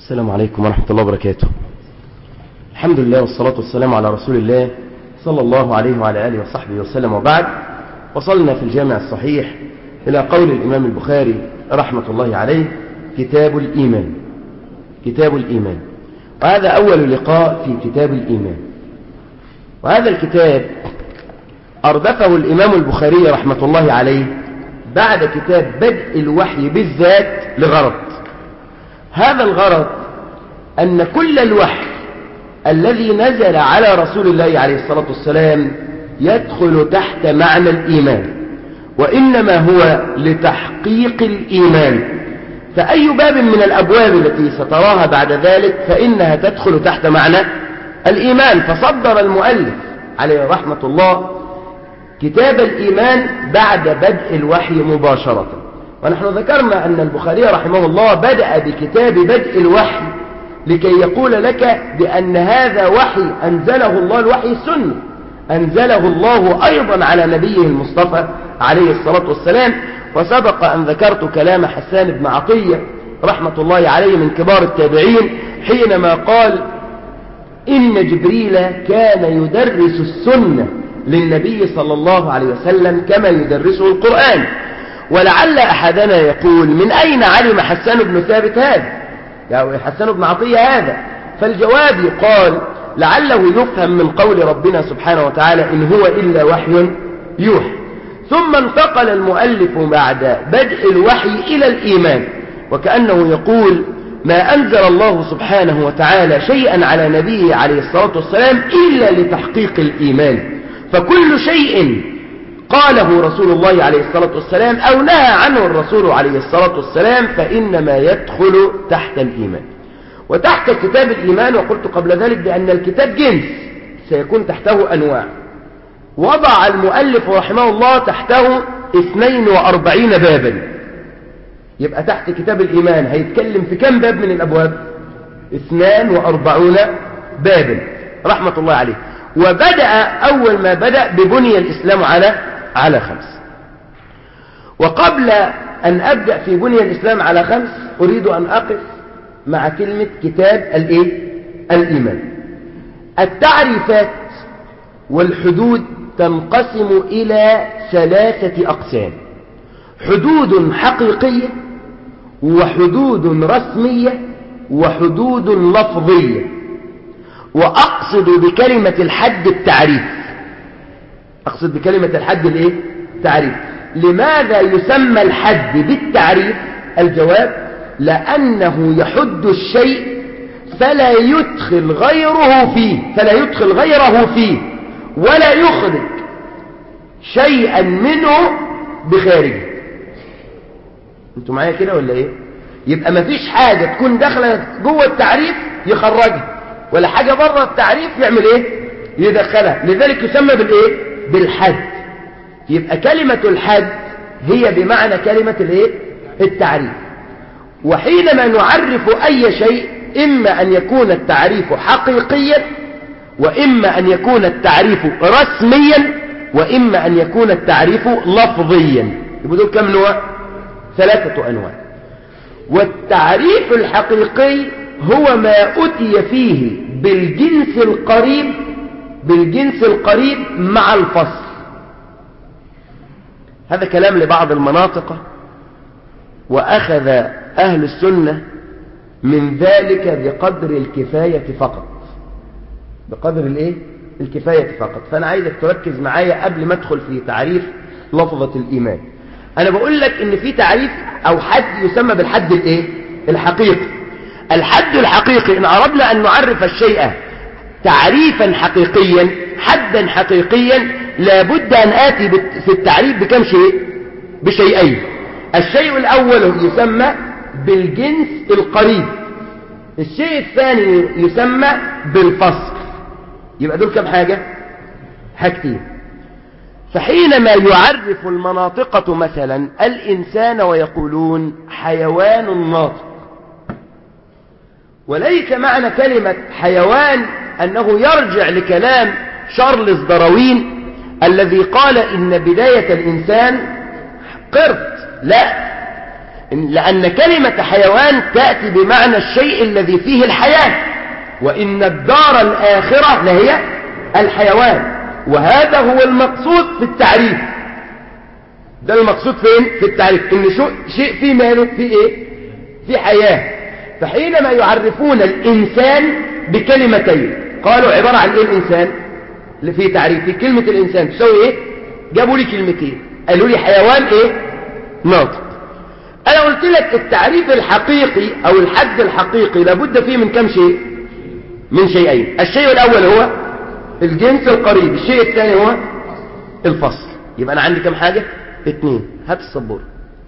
السلام عليكم ورحمة الله وبركاته الحمد لله والصلاة والسلام على رسول الله صلى الله عليه وعلى آله وصحبه وسلم وبعد وصلنا في الجامع الصحيح إلى قول الإمام البخاري رحمة الله عليه كتاب الإيمان كتاب الإيمان وهذا أول لقاء في كتاب الإيمان وهذا الكتاب أردفه الإمام البخاري رحمة الله عليه بعد كتاب بدء الوحي بالذات لغرض هذا الغرض أن كل الوحي الذي نزل على رسول الله عليه الصلاة والسلام يدخل تحت معنى الإيمان وإنما هو لتحقيق الإيمان فأي باب من الأبواب التي ستراها بعد ذلك فإنها تدخل تحت معنى الإيمان فصدر المؤلف عليه رحمة الله كتاب الإيمان بعد بدء الوحي مباشرة ونحن ذكرنا أن البخاري رحمه الله بدأ بكتاب بدء الوحي لكي يقول لك بأن هذا وحي أنزله الله الوحي السني أنزله الله أيضا على نبيه المصطفى عليه الصلاة والسلام وسبق أن ذكرت كلام حسان بن عطية رحمة الله عليه من كبار التابعين حينما قال إن جبريل كان يدرس السنة للنبي صلى الله عليه وسلم كما يدرسه القرآن ولعل أحدنا يقول من أين علم حسان بن ثابت هذا يعني حسان بن عطية هذا فالجواب يقال لعله يفهم من قول ربنا سبحانه وتعالى إن هو إلا وحي يوحى ثم انتقل المؤلف بعد بدء الوحي إلى الإيمان وكأنه يقول ما أنزل الله سبحانه وتعالى شيئا على نبيه عليه الصلاة والسلام إلا لتحقيق الإيمان فكل شيء قاله رسول الله عليه الصلاة والسلام أو نهى عنه الرسول عليه الصلاة والسلام فإنما يدخل تحت الإيمان وتحت كتاب الإيمان وقلت قبل ذلك بأن الكتاب جنس سيكون تحته أنواع وضع المؤلف رحمه الله تحته 42 بابا يبقى تحت كتاب الإيمان هيتكلم في كم باب من الأبواب 42 بابا رحمة الله عليه وبدأ أول ما بدأ ببني الإسلام على على خمس وقبل أن أبدأ في بني الإسلام على خمس أريد أن أقف مع كلمة كتاب الإيه؟ الإيمان التعريفات والحدود تنقسم إلى ثلاثة أقسام حدود حقيقية وحدود رسمية وحدود لفظية وأقصد بكلمة الحد التعريف أقصد بكلمة الحد الإيه؟ تعريف لماذا يسمى الحد بالتعريف الجواب لأنه يحد الشيء فلا يدخل غيره فيه فلا يدخل غيره فيه ولا يخرج شيئا منه بخارجه انتوا معايا كده ولا ايه يبقى مفيش حاجة تكون داخلة جوه التعريف يخرجها ولا حاجة بره التعريف يعمل ايه يدخلها لذلك يسمى بالايه بالحد يبقى كلمة الحد هي بمعنى كلمة الايه التعريف وحينما نعرف اي شيء اما ان يكون التعريف حقيقيا واما ان يكون التعريف رسميا واما ان يكون التعريف لفظيا يبقى دول كم نوع ثلاثة انواع والتعريف الحقيقي هو ما أتي فيه بالجنس القريب بالجنس القريب مع الفصل هذا كلام لبعض المناطق وأخذ أهل السنة من ذلك بقدر الكفاية فقط بقدر الايه الكفاية فقط فأنا عايزك تركز معايا قبل ما ادخل في تعريف لفظة الإيمان أنا بقول لك إن في تعريف أو حد يسمى بالحد الايه الحقيقي الحد الحقيقي إن أردنا أن نعرف الشيء تعريفا حقيقيا حدا حقيقيا لابد أن آتي في التعريف بكم شيء بشيئين الشيء الأول يسمى بالجنس القريب الشيء الثاني يسمى بالفصل يبقى دول كم حاجة حاجتين فحينما يعرف المناطقة مثلا الإنسان ويقولون حيوان ناطق وليس معنى كلمة حيوان أنه يرجع لكلام شارلز داروين الذي قال إن بداية الإنسان قرد لا إن- لأن كلمة حيوان تأتي بمعنى الشيء الذي فيه الحياة وإن الدار الآخرة لهي الحيوان وهذا هو المقصود في التعريف ده المقصود فين في التعريف ان شو شيء فيه ماله فيه ايه في حياة فحينما يعرفون الانسان بكلمتين قالوا عبارة عن ايه الانسان اللي في تعريف كلمة الانسان تسوي ايه جابوا لي كلمتين قالوا لي حيوان ايه ناطق انا قلت لك التعريف الحقيقي او الحد الحقيقي لابد فيه من كم شيء من شيئين الشيء الاول هو الجنس القريب الشيء الثاني هو الفصل يبقى انا عندي كم حاجة اتنين هات السبورة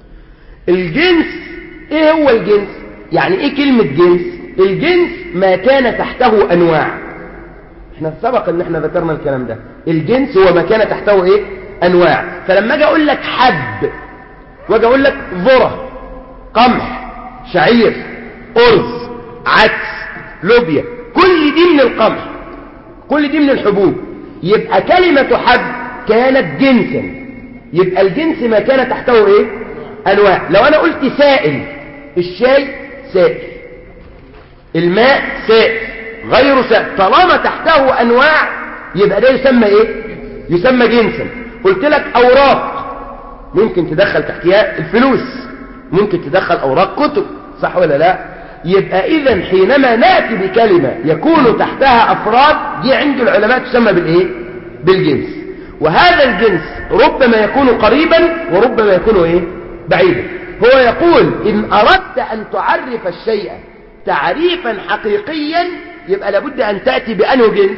الجنس ايه هو الجنس يعني ايه كلمة جنس الجنس ما كان تحته انواع احنا سبق ان احنا ذكرنا الكلام ده الجنس هو ما كان تحته ايه انواع فلما اجي اقول لك حب واجي اقول لك ذرة قمح شعير ارز عدس لوبيا كل دي من القمح كل دي من الحبوب يبقى كلمة حب كانت جنسا يبقى الجنس ما كان تحته ايه انواع لو انا قلت سائل الشاي سائل الماء سائل غير سائل طالما تحته انواع يبقى ده يسمى ايه يسمى جنسا قلت لك اوراق ممكن تدخل تحتها الفلوس ممكن تدخل اوراق كتب صح ولا لا يبقى اذا حينما ناتي بكلمه يكون تحتها افراد دي عند العلماء تسمى بالايه بالجنس وهذا الجنس ربما يكون قريبا وربما يكون ايه بعيدا هو يقول ان اردت ان تعرف الشيء تعريفا حقيقيا يبقى لابد ان تاتي بانه جنس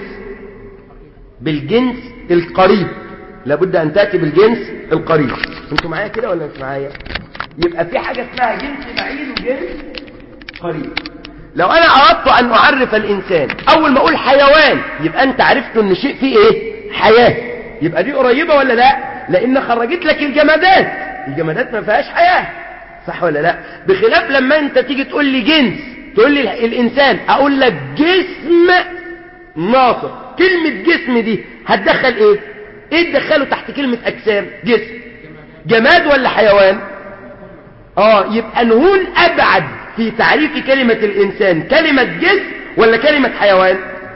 بالجنس القريب لابد ان تاتي بالجنس القريب انتوا معايا كده ولا مش معايا يبقى في حاجه اسمها جنس بعيد وجنس قريب لو انا اردت ان اعرف الانسان اول ما اقول حيوان يبقى انت عرفت ان شيء فيه ايه حياه يبقى دي قريبه ولا لا لان خرجت لك الجمادات الجمادات ما فيهاش حياه صح ولا لا بخلاف لما انت تيجي تقول لي جنس تقول لي الانسان اقول لك جسم ناطق كلمه جسم دي هتدخل ايه ايه تدخله تحت كلمه اجسام جسم جماد ولا حيوان اه يبقى نهون ابعد في تعريف كلمة الانسان كلمة جسم ولا كلمة حيوان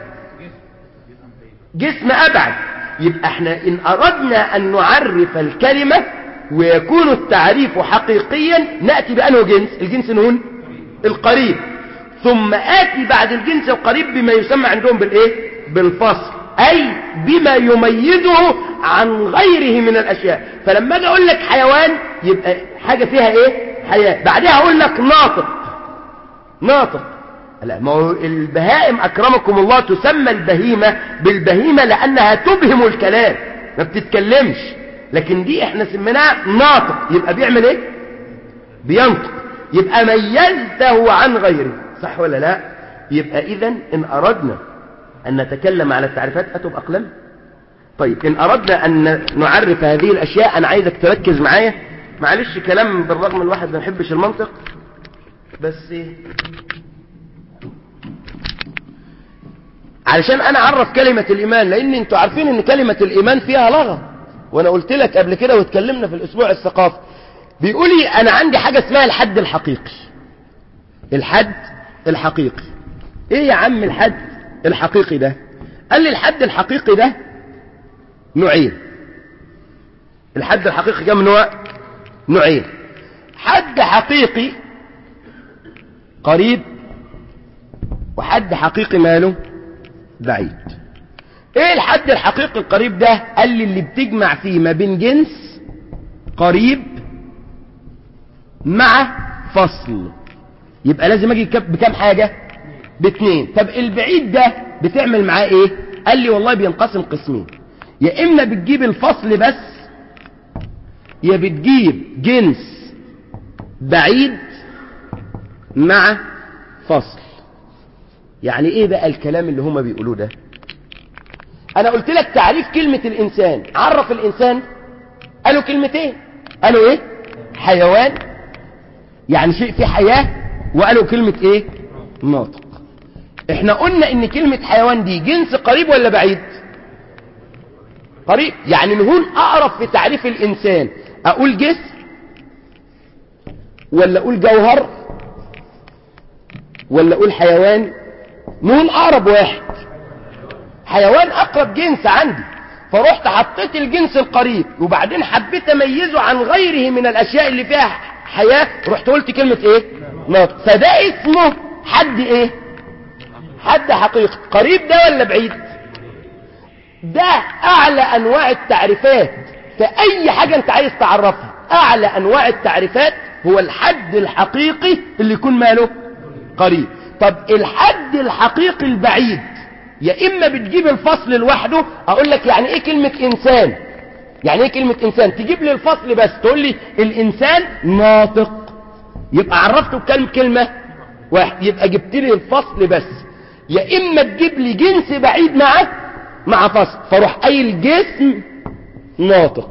جسم ابعد يبقى احنا ان اردنا ان نعرف الكلمة ويكون التعريف حقيقيا نأتي بأنه جنس الجنس نهون القريب ثم آتي بعد الجنس القريب بما يسمى عندهم بالايه بالفصل اي بما يميزه عن غيره من الاشياء فلما اجي اقول لك حيوان يبقى حاجة فيها ايه حياة بعدها اقول لك ناطق ناطق لا ما هو البهائم اكرمكم الله تسمى البهيمة بالبهيمة لانها تبهم الكلام ما بتتكلمش لكن دي احنا سميناها ناطق يبقى بيعمل ايه بينطق يبقى ميزته عن غيره صح ولا لا يبقى اذا ان اردنا ان نتكلم على التعريفات اتوا باقلام طيب ان اردنا ان نعرف هذه الاشياء انا عايزك تركز معايا معلش كلام بالرغم الواحد ما يحبش المنطق بس علشان انا اعرف كلمة الايمان لان انتوا عارفين ان كلمة الايمان فيها لغة وانا قلت لك قبل كده واتكلمنا في الاسبوع الثقافي بيقولي انا عندي حاجة اسمها الحد الحقيقي الحد الحقيقي ايه يا عم الحد الحقيقي ده قال لي الحد الحقيقي ده نوعين الحد الحقيقي كم نوع نوعين حد حقيقي قريب وحد حقيقي ماله بعيد ايه الحد الحقيقي القريب ده قال لي اللي بتجمع فيه ما بين جنس قريب مع فصل يبقى لازم اجي بكام حاجة باتنين طب البعيد ده بتعمل معاه ايه قال لي والله بينقسم قسمين يا اما بتجيب الفصل بس يا بتجيب جنس بعيد مع فصل يعني ايه بقى الكلام اللي هما بيقولوه ده انا قلت لك تعريف كلمة الانسان عرف الانسان قالوا كلمتين قالوا ايه حيوان يعني شيء فيه حياة وقالوا كلمة ايه ناطق احنا قلنا ان كلمة حيوان دي جنس قريب ولا بعيد قريب يعني نهون اقرب في تعريف الانسان اقول جسم ولا اقول جوهر ولا اقول حيوان نقول اقرب واحد حيوان اقرب جنس عندي فرحت حطيت الجنس القريب وبعدين حبيت اميزه عن غيره من الاشياء اللي فيها حياة رحت قلت كلمة ايه ناطق فده اسمه حد ايه حد حقيقي قريب ده ولا بعيد ده اعلى انواع التعريفات فاي حاجة انت عايز تعرفها اعلى انواع التعريفات هو الحد الحقيقي اللي يكون ماله قريب طب الحد الحقيقي البعيد يا اما بتجيب الفصل لوحده اقول لك يعني ايه كلمة انسان يعني ايه كلمة انسان تجيب لي الفصل بس تقول لي الانسان ناطق يبقى عرفته بكلمة كلمة واحد يبقى جبت لي الفصل بس يا اما تجيب لي جنس بعيد معه مع فصل فاروح قايل جسم ناطق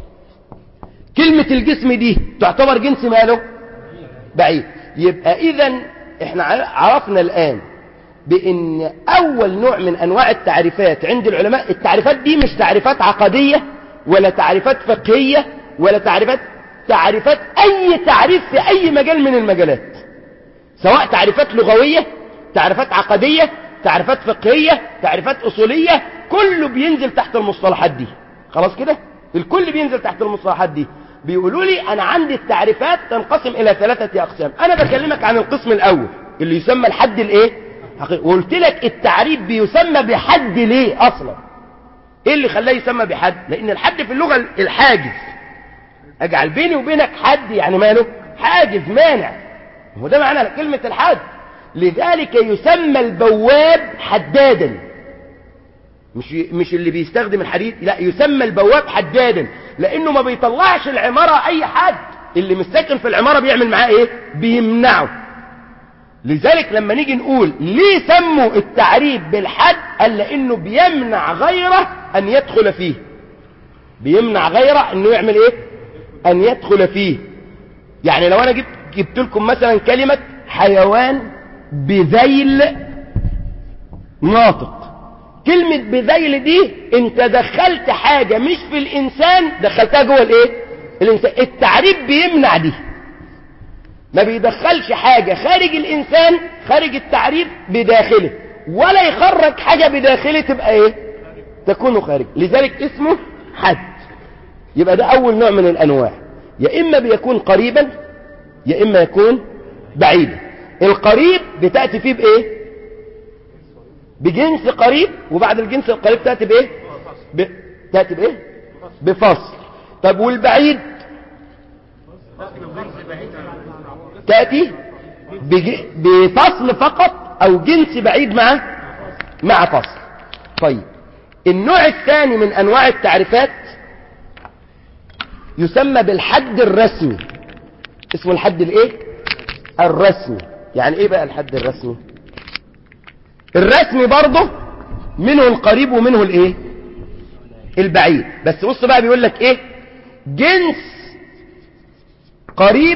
كلمة الجسم دي تعتبر جنس ماله بعيد يبقى اذا احنا عرفنا الان بان اول نوع من انواع التعريفات عند العلماء التعريفات دي مش تعريفات عقدية ولا تعريفات فقهية ولا تعريفات تعريفات اي تعريف في اي مجال من المجالات سواء تعريفات لغوية تعريفات عقدية تعريفات فقهية تعريفات اصولية كله بينزل تحت المصطلحات دي خلاص كده الكل بينزل تحت المصطلحات دي بيقولوا لي انا عندي التعريفات تنقسم الى ثلاثة اقسام انا بكلمك عن القسم الاول اللي يسمى الحد الايه حقيقي وقلت لك التعريف بيسمى بحد ليه اصلا ايه اللي خلاه يسمى بحد لان الحد في اللغة الحاجز اجعل بيني وبينك حد يعني ماله حاجز مانع هو ده معنى كلمة الحد لذلك يسمى البواب حدادا مش مش اللي بيستخدم الحديد لا يسمى البواب حدادا لانه ما بيطلعش العمارة اي حد اللي مش ساكن في العمارة بيعمل معاه ايه بيمنعه لذلك لما نيجي نقول ليه سموا التعريف بالحد قال لانه بيمنع غيره ان يدخل فيه بيمنع غيره انه يعمل ايه ان يدخل فيه يعني لو انا جبت جبت لكم مثلا كلمة حيوان بذيل ناطق كلمة بذيل دي انت دخلت حاجة مش في الانسان دخلتها جوه الايه الانسان التعريف بيمنع دي ما بيدخلش حاجة خارج الانسان خارج التعريف بداخله ولا يخرج حاجة بداخله تبقى ايه تكون خارج لذلك اسمه حد يبقى ده اول نوع من الانواع يا اما بيكون قريبا يا اما يكون بعيدا القريب بتأتي فيه بايه بجنس قريب وبعد الجنس القريب تأتي بايه ب... تأتي بايه بفصل طب والبعيد تأتي بج... بفصل فقط او جنس بعيد مع مع فصل طيب النوع الثاني من انواع التعريفات يسمى بالحد الرسمي اسمه الحد الايه الرسمي يعني ايه بقى الحد الرسمي الرسمي برضه منه القريب ومنه الايه البعيد بس بص بقى بيقول لك ايه جنس قريب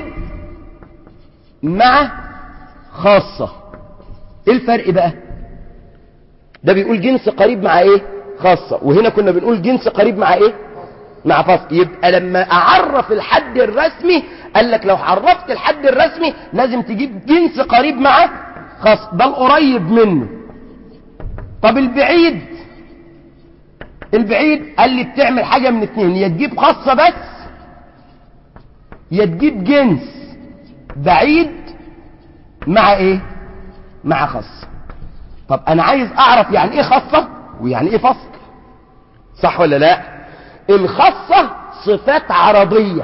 مع خاصة ايه الفرق بقى ده بيقول جنس قريب مع ايه خاصة وهنا كنا بنقول جنس قريب مع ايه مع فصل يبقى لما اعرف الحد الرسمي قال لك لو عرفت الحد الرسمي لازم تجيب جنس قريب مع خاص ده القريب منه طب البعيد البعيد قال لي بتعمل حاجة من اتنين يا تجيب خاصة بس يا تجيب جنس بعيد مع ايه مع خاصة طب انا عايز اعرف يعني ايه خاصة ويعني ايه فصل صح ولا لا الخاصة صفات عرضية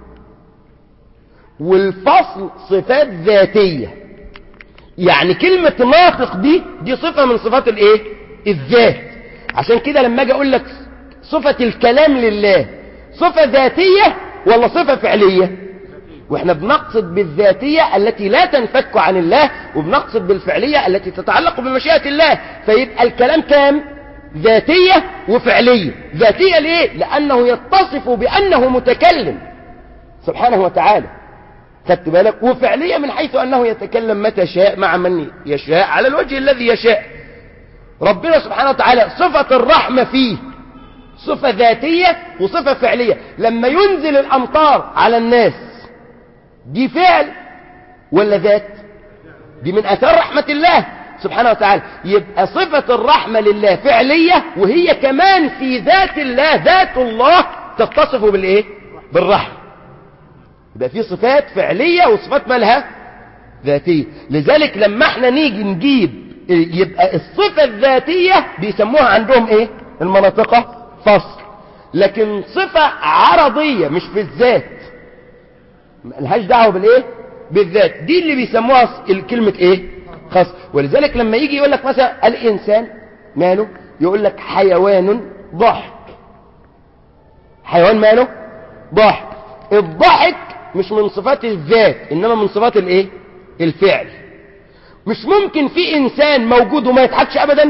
والفصل صفات ذاتية يعني كلمة ناطق دي دي صفة من صفات الايه الذات عشان كده لما اجي اقول لك صفة الكلام لله صفة ذاتية ولا صفة فعلية واحنا بنقصد بالذاتية التي لا تنفك عن الله وبنقصد بالفعلية التي تتعلق بمشيئة الله فيبقى الكلام كام ذاتية وفعلية ذاتية ليه لانه يتصف بانه متكلم سبحانه وتعالى خدت بالك وفعلية من حيث انه يتكلم متى شاء مع من يشاء على الوجه الذي يشاء ربنا سبحانه وتعالى صفة الرحمة فيه صفة ذاتية وصفة فعلية لما ينزل الامطار على الناس دي فعل ولا ذات دي من اثار رحمة الله سبحانه وتعالى يبقى صفة الرحمة لله فعلية وهي كمان في ذات الله ذات الله تتصف بالايه بالرحمة يبقى في صفات فعلية وصفات مالها ذاتية لذلك لما احنا نيجي نجيب يبقى الصفة الذاتية بيسموها عندهم ايه المناطقة فصل لكن صفة عرضية مش في الذات ملهاش دعوة بالايه بالذات دي اللي بيسموها الكلمة ايه خاص ولذلك لما يجي يقول لك مثلا الانسان ماله يقول لك حيوان ضحك حيوان ماله ضحك الضحك مش من صفات الذات انما من صفات الايه الفعل مش ممكن في انسان موجود وما يضحكش ابدا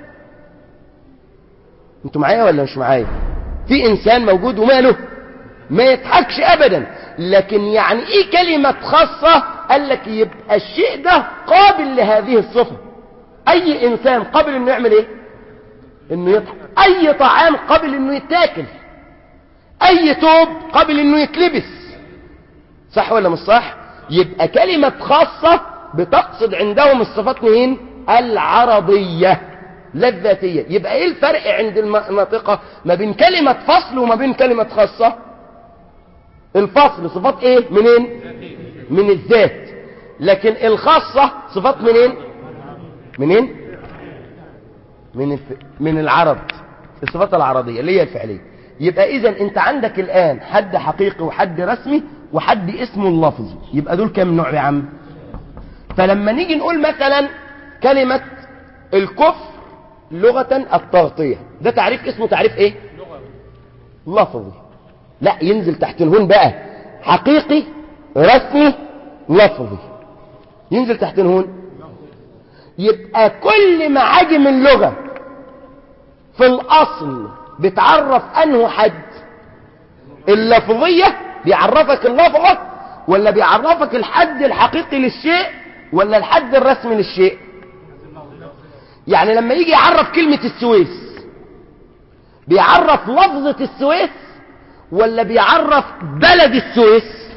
انتوا معايا ولا مش معايا في انسان موجود وماله ما يضحكش ابدا لكن يعني ايه كلمة خاصة قال لك يبقى الشيء ده قابل لهذه الصفة اي انسان قابل انه يعمل ايه انه يضحك اي طعام قابل انه يتاكل اي توب قابل انه يتلبس صح ولا مش صح يبقى كلمة خاصة بتقصد عندهم الصفات مين العرضية لا الذاتية يبقى ايه الفرق عند المناطقة ما بين كلمة فصل وما بين كلمة خاصة الفصل صفات ايه منين من الذات لكن الخاصة صفات منين منين من الف... من العرض الصفات العرضية اللي هي الفعلية يبقى اذا انت عندك الان حد حقيقي وحد رسمي وحد اسمه اللفظي يبقى دول كام نوع يا عم فلما نيجي نقول مثلا كلمة الكفر لغة التغطية ده تعريف اسمه تعريف ايه لفظي لا ينزل تحت الهون بقى حقيقي رسمي لفظي ينزل تحت الهون يبقى كل معاجم اللغة في الأصل بتعرف أنه حد اللفظية بيعرفك اللفظة ولا بيعرفك الحد الحقيقي للشيء ولا الحد الرسمي للشيء يعني لما يجي يعرف كلمة السويس بيعرف لفظة السويس ولا بيعرف بلد السويس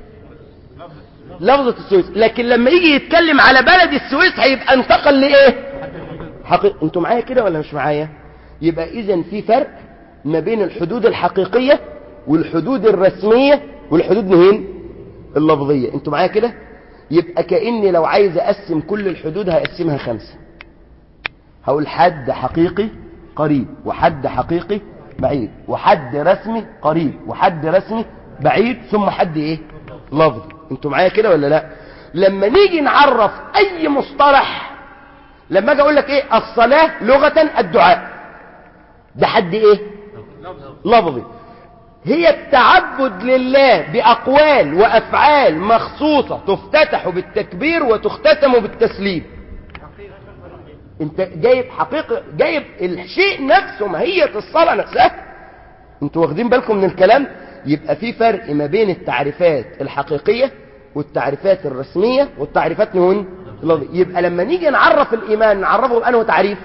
لفظة السويس لكن لما يجي يتكلم على بلد السويس هيبقى انتقل لإيه حقيقي انتوا معايا كده ولا مش معايا يبقى اذا في فرق ما بين الحدود الحقيقية والحدود الرسمية والحدود مهين اللفظية انتوا معايا كده يبقى كأني لو عايز اقسم كل الحدود هقسمها خمسة هقول حد حقيقي قريب وحد حقيقي بعيد وحد رسمي قريب وحد رسمي بعيد ثم حد ايه لفظي انتوا معايا كده ولا لا لما نيجي نعرف اي مصطلح لما اجي اقول لك ايه الصلاة لغة الدعاء ده حد ايه لفظي هي التعبد لله بأقوال وأفعال مخصوصة تفتتح بالتكبير وتختتم بالتسليم انت جايب حقيقة جايب الشيء نفسه ماهية الصلاة نفسها انتوا واخدين بالكم من الكلام يبقى في فرق ما بين التعريفات الحقيقية والتعريفات الرسمية والتعريفات نون يبقى لما نيجي نعرف الإيمان نعرفه بأنه تعريف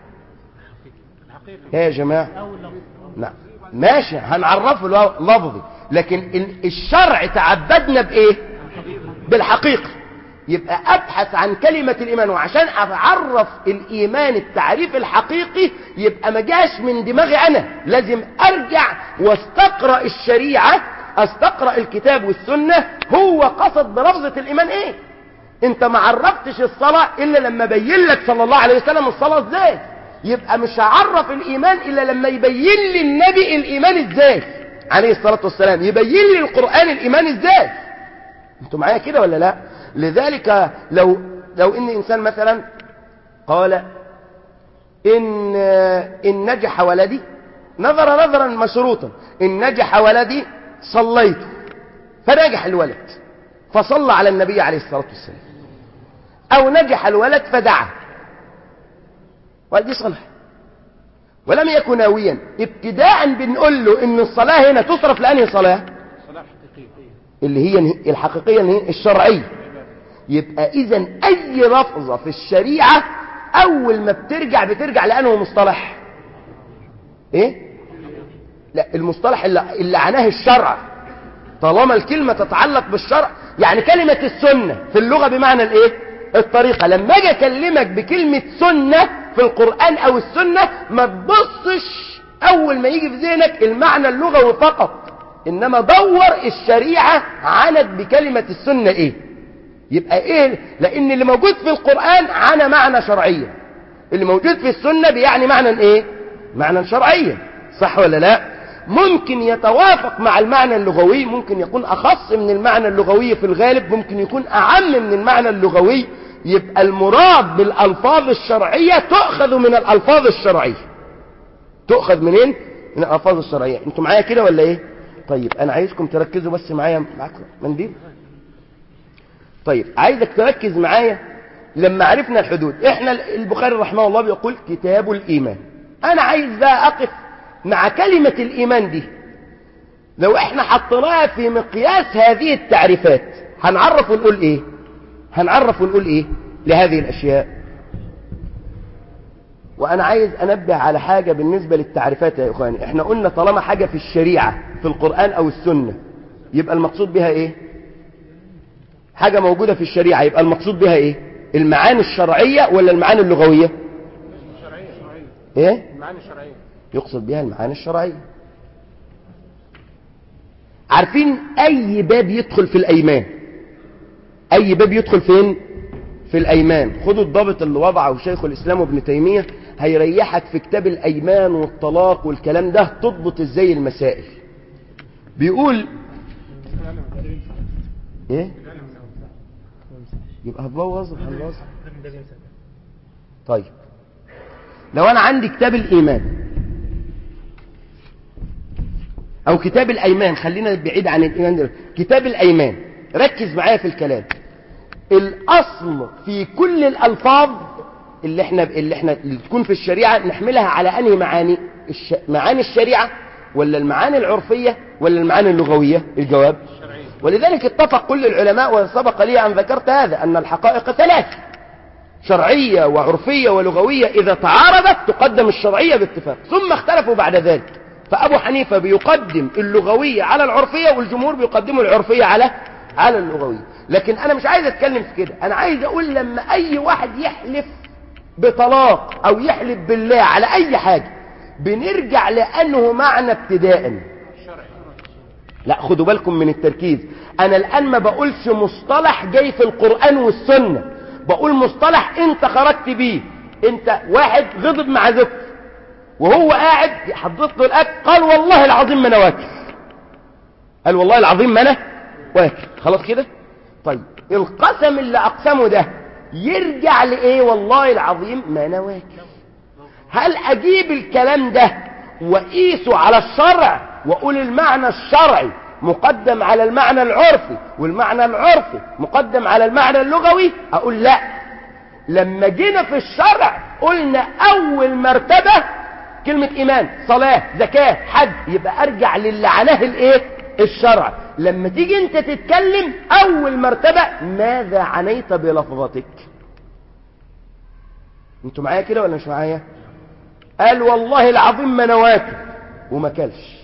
يا جماعة نعم ماشي هنعرفه لفظي لكن الشرع تعبدنا بإيه بالحقيقة يبقى أبحث عن كلمة الإيمان وعشان أعرف الإيمان التعريف الحقيقي يبقى ما جاش من دماغي أنا لازم أرجع واستقرأ الشريعة استقرأ الكتاب والسنة هو قصد بلفظة الإيمان إيه انت ما عرفتش الصلاة إلا لما بين لك صلى الله عليه وسلم الصلاة ازاي يبقى مش هعرف الإيمان إلا لما يبين لي النبي الإيمان ازاي عليه الصلاة والسلام يبين لي القرآن الإيمان ازاي انتوا معايا كده ولا لا لذلك لو لو ان انسان مثلا قال ان ان نجح ولدي نظر نظرا مشروطا ان نجح ولدي صليت فنجح الولد فصلى على النبي عليه الصلاة والسلام او نجح الولد فدعا ودي صلاة ولم يكن ناويا ابتداء بنقول له ان الصلاة هنا تصرف لأنهي صلاة اللي هي الحقيقية اللي هي الشرعية يبقى اذا اي لفظة في الشريعة اول ما بترجع بترجع لانه مصطلح ايه لا المصطلح اللي, اللي عناه الشرع طالما الكلمة تتعلق بالشرع يعني كلمة السنة في اللغة بمعنى الايه الطريقة لما اجي اكلمك بكلمة سنة في القرآن او السنة ما تبصش اول ما يجي في ذهنك المعنى اللغوي فقط انما دور الشريعة عنت بكلمة السنة ايه يبقى ايه لان اللي موجود في القرآن عنا معنى شرعيا اللي موجود في السنة بيعني معنى ايه معنى شرعيا صح ولا لا ممكن يتوافق مع المعنى اللغوي ممكن يكون اخص من المعنى اللغوي في الغالب ممكن يكون اعم من المعنى اللغوي يبقى المراد بالالفاظ الشرعية تؤخذ من الالفاظ الشرعية تؤخذ منين من الالفاظ الشرعية انتوا معايا كده ولا ايه طيب انا عايزكم تركزوا بس معايا معاكم منديل طيب عايزك تركز معايا لما عرفنا الحدود احنا البخاري رحمه الله بيقول كتاب الايمان انا عايز بقى اقف مع كلمة الايمان دي لو احنا حطيناها في مقياس هذه التعريفات هنعرف ونقول ايه هنعرف ونقول ايه لهذه الاشياء وانا عايز انبه على حاجة بالنسبة للتعريفات يا اخواني احنا قلنا طالما حاجة في الشريعة في القرآن او السنة يبقى المقصود بها ايه حاجة موجودة في الشريعة يبقى المقصود بها ايه المعاني الشرعية ولا المعاني اللغوية شرعية شرعية ايه المعاني الشرعية يقصد بها المعاني الشرعية عارفين اي باب يدخل في الايمان اي باب يدخل فين في الايمان خدوا الضابط اللي وضعه شيخ الاسلام ابن تيمية هيريحك في كتاب الايمان والطلاق والكلام ده تضبط ازاي المسائل بيقول ايه يبقى هتبوظ هنبوظ طيب لو انا عندي كتاب الايمان او كتاب الايمان خلينا بعيد عن الايمان ده كتاب الايمان ركز معايا في الكلام الاصل في كل الالفاظ اللي احنا اللي احنا اللي تكون في الشريعه نحملها على انهي معاني الش... معاني الشريعه ولا المعاني العرفيه ولا المعاني اللغويه الجواب ولذلك اتفق كل العلماء وسبق لي ان ذكرت هذا ان الحقائق ثلاث شرعيه وعرفيه ولغويه اذا تعارضت تقدم الشرعيه باتفاق ثم اختلفوا بعد ذلك فابو حنيفه بيقدم اللغويه على العرفيه والجمهور بيقدموا العرفيه على على اللغويه لكن انا مش عايز اتكلم في كده انا عايز اقول لما اي واحد يحلف بطلاق او يحلف بالله على اي حاجه بنرجع لانه معنى ابتداء لا خدوا بالكم من التركيز انا الان ما بقولش مصطلح جاي في القرآن والسنة بقول مصطلح انت خرجت بيه انت واحد غضب مع زوجته وهو قاعد حضرت له الاكل قال والله العظيم ما انا واكل قال والله العظيم ما انا واكل خلاص كده طيب القسم اللي اقسمه ده يرجع لايه والله العظيم ما انا واكل هل اجيب الكلام ده وقيسه على الشرع واقول المعنى الشرعي مقدم على المعنى العرفي والمعنى العرفي مقدم على المعنى اللغوي اقول لا لما جينا في الشرع قلنا اول مرتبة كلمة ايمان صلاة زكاة حج يبقى ارجع للي عناه الايه الشرع لما تيجي انت تتكلم اول مرتبة ماذا عنيت بلفظتك انتوا معايا كده ولا مش معايا قال والله العظيم ما انا واكل وما كلش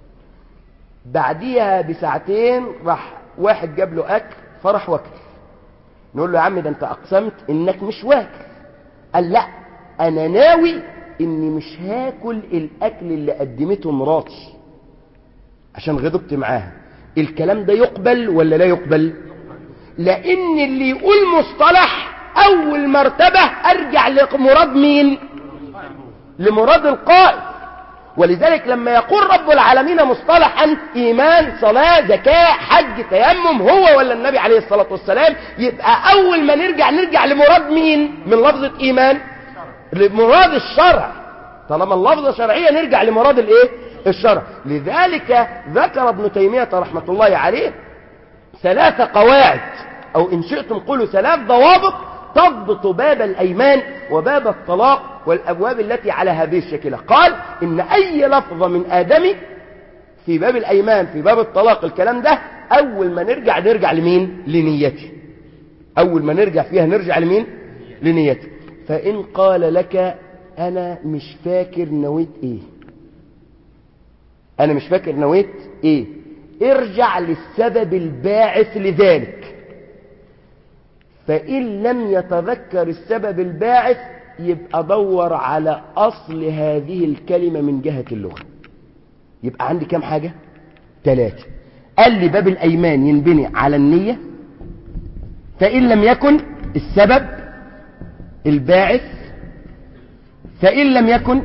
بعديها بساعتين راح واحد جاب له اكل فرح واكل نقول له يا عم ده انت اقسمت انك مش واكل قال لا انا ناوي اني مش هاكل الاكل اللي قدمته مراتي عشان غضبت معاها الكلام ده يقبل ولا لا يقبل لان اللي يقول مصطلح اول مرتبة ارجع لمراد مين لمراد القائل ولذلك لما يقول رب العالمين مصطلحا ايمان صلاة زكاة حج تيمم هو ولا النبي عليه الصلاة والسلام يبقى اول ما نرجع نرجع لمراد مين من لفظة ايمان لمراد الشرع طالما اللفظة شرعية نرجع لمراد الايه الشرع لذلك ذكر ابن تيمية رحمة الله عليه ثلاث قواعد او ان شئتم قولوا ثلاث ضوابط تضبط باب الايمان وباب الطلاق والابواب التي على هذه الشكلة قال ان اي لفظة من ادم في باب الايمان في باب الطلاق الكلام ده اول ما نرجع نرجع لمين لنيته اول ما نرجع فيها نرجع لمين لنيته فان قال لك انا مش فاكر نويت ايه انا مش فاكر نويت ايه ارجع للسبب الباعث لذلك فإن لم يتذكر السبب الباعث يبقى دور على أصل هذه الكلمة من جهة اللغة يبقى عندي كام حاجة ثلاثة قال لي باب الأيمان ينبني على النية فإن لم يكن السبب الباعث فإن لم يكن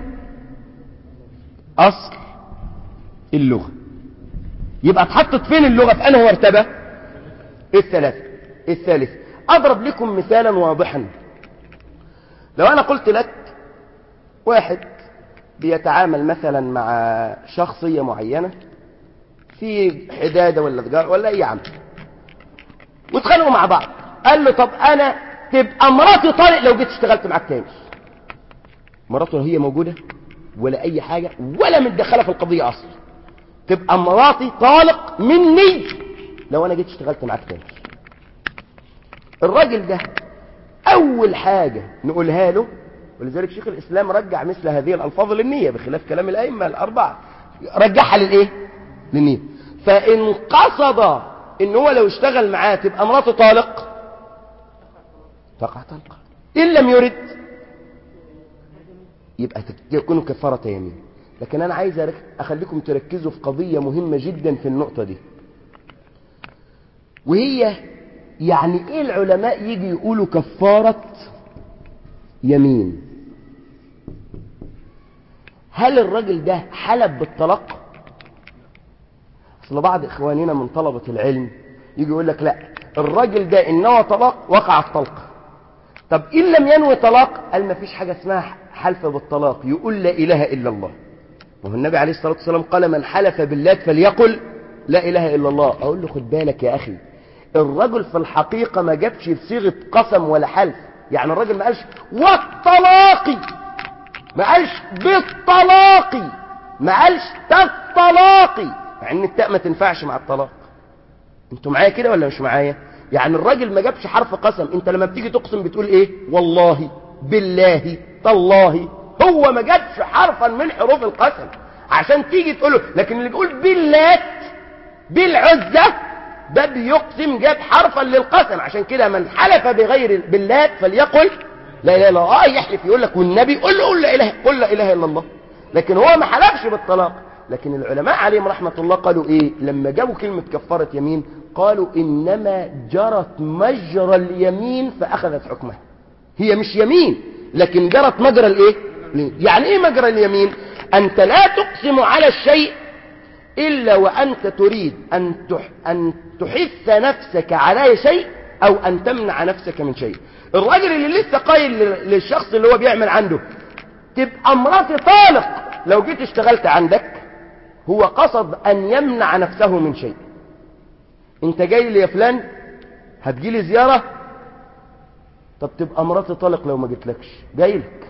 أصل اللغة يبقى اتحطت فين اللغة في أنه مرتبة الثلاثة الثالث أضرب لكم مثالا واضحا لو أنا قلت لك واحد بيتعامل مثلا مع شخصية معينة في حدادة ولا تجارة ولا أي عمل واتخانقوا مع بعض قال له طب أنا تبقى مراتي طارق لو جيت اشتغلت معاك تاني مراته هي موجودة ولا أي حاجة ولا متدخلة في القضية أصلا تبقى مراتي طالق مني لو أنا جيت اشتغلت معاك تاني الراجل ده أول حاجة نقولها له ولذلك شيخ الإسلام رجع مثل هذه الألفاظ للنية بخلاف كلام الأئمة الأربعة رجعها للإيه؟ للنية فإن قصد إن هو لو اشتغل معاه تبقى مراته طالق تقع طلقة إن لم يرد يبقى يكون كفارة يمين لكن أنا عايز أخليكم تركزوا في قضية مهمة جدا في النقطة دي وهي يعني إيه العلماء يجي يقولوا كفارة يمين هل الرجل ده حلب بالطلاق اصل بعض اخواننا من طلبة العلم يجي يقول لك لا الراجل ده ان نوى طلاق وقع الطلق طب ان لم ينوي طلاق قال ما فيش حاجة اسمها حلف بالطلاق يقول لا اله الا الله وهو النبي عليه الصلاة والسلام قال من حلف بالله فليقل لا اله الا الله اقول له خد بالك يا اخي الرجل في الحقيقة ما جابش بصيغة قسم ولا حلف يعني الراجل ما قالش والطلاق ما قالش بالطلاق ما قالش تالطلاق مع ان التاء ما تنفعش مع الطلاق انتوا معايا كده ولا مش معايا يعني الراجل ما جابش حرف قسم انت لما بتيجي تقسم بتقول ايه والله بالله تالله هو ما جابش حرفا من حروف القسم عشان تيجي تقوله لكن اللي بيقول باللات بالعزة ده بيقسم جاب حرفا للقسم عشان كده من حلف بغير باللات فليقل لا اله الا الله اه يحلف يقول لك والنبي قل له قل لا اله قل لا اله الا الله لكن هو ما حلفش بالطلاق لكن العلماء عليهم رحمة الله قالوا ايه لما جابوا كلمة كفارة يمين قالوا انما جرت مجرى اليمين فاخذت حكمها هي مش يمين لكن جرت مجرى الايه يعني ايه مجرى اليمين انت لا تقسم على الشيء الا وانت تريد ان ان تحث نفسك على شيء او ان تمنع نفسك من شيء الراجل اللي لسه قايل للشخص اللي هو بيعمل عنده تبقى مراتي طالق لو جيت اشتغلت عندك هو قصد ان يمنع نفسه من شيء انت جاي لي يا فلان هتجي لي زيارة طب تبقى مراتي طالق لو ما جيتلكش جاي لك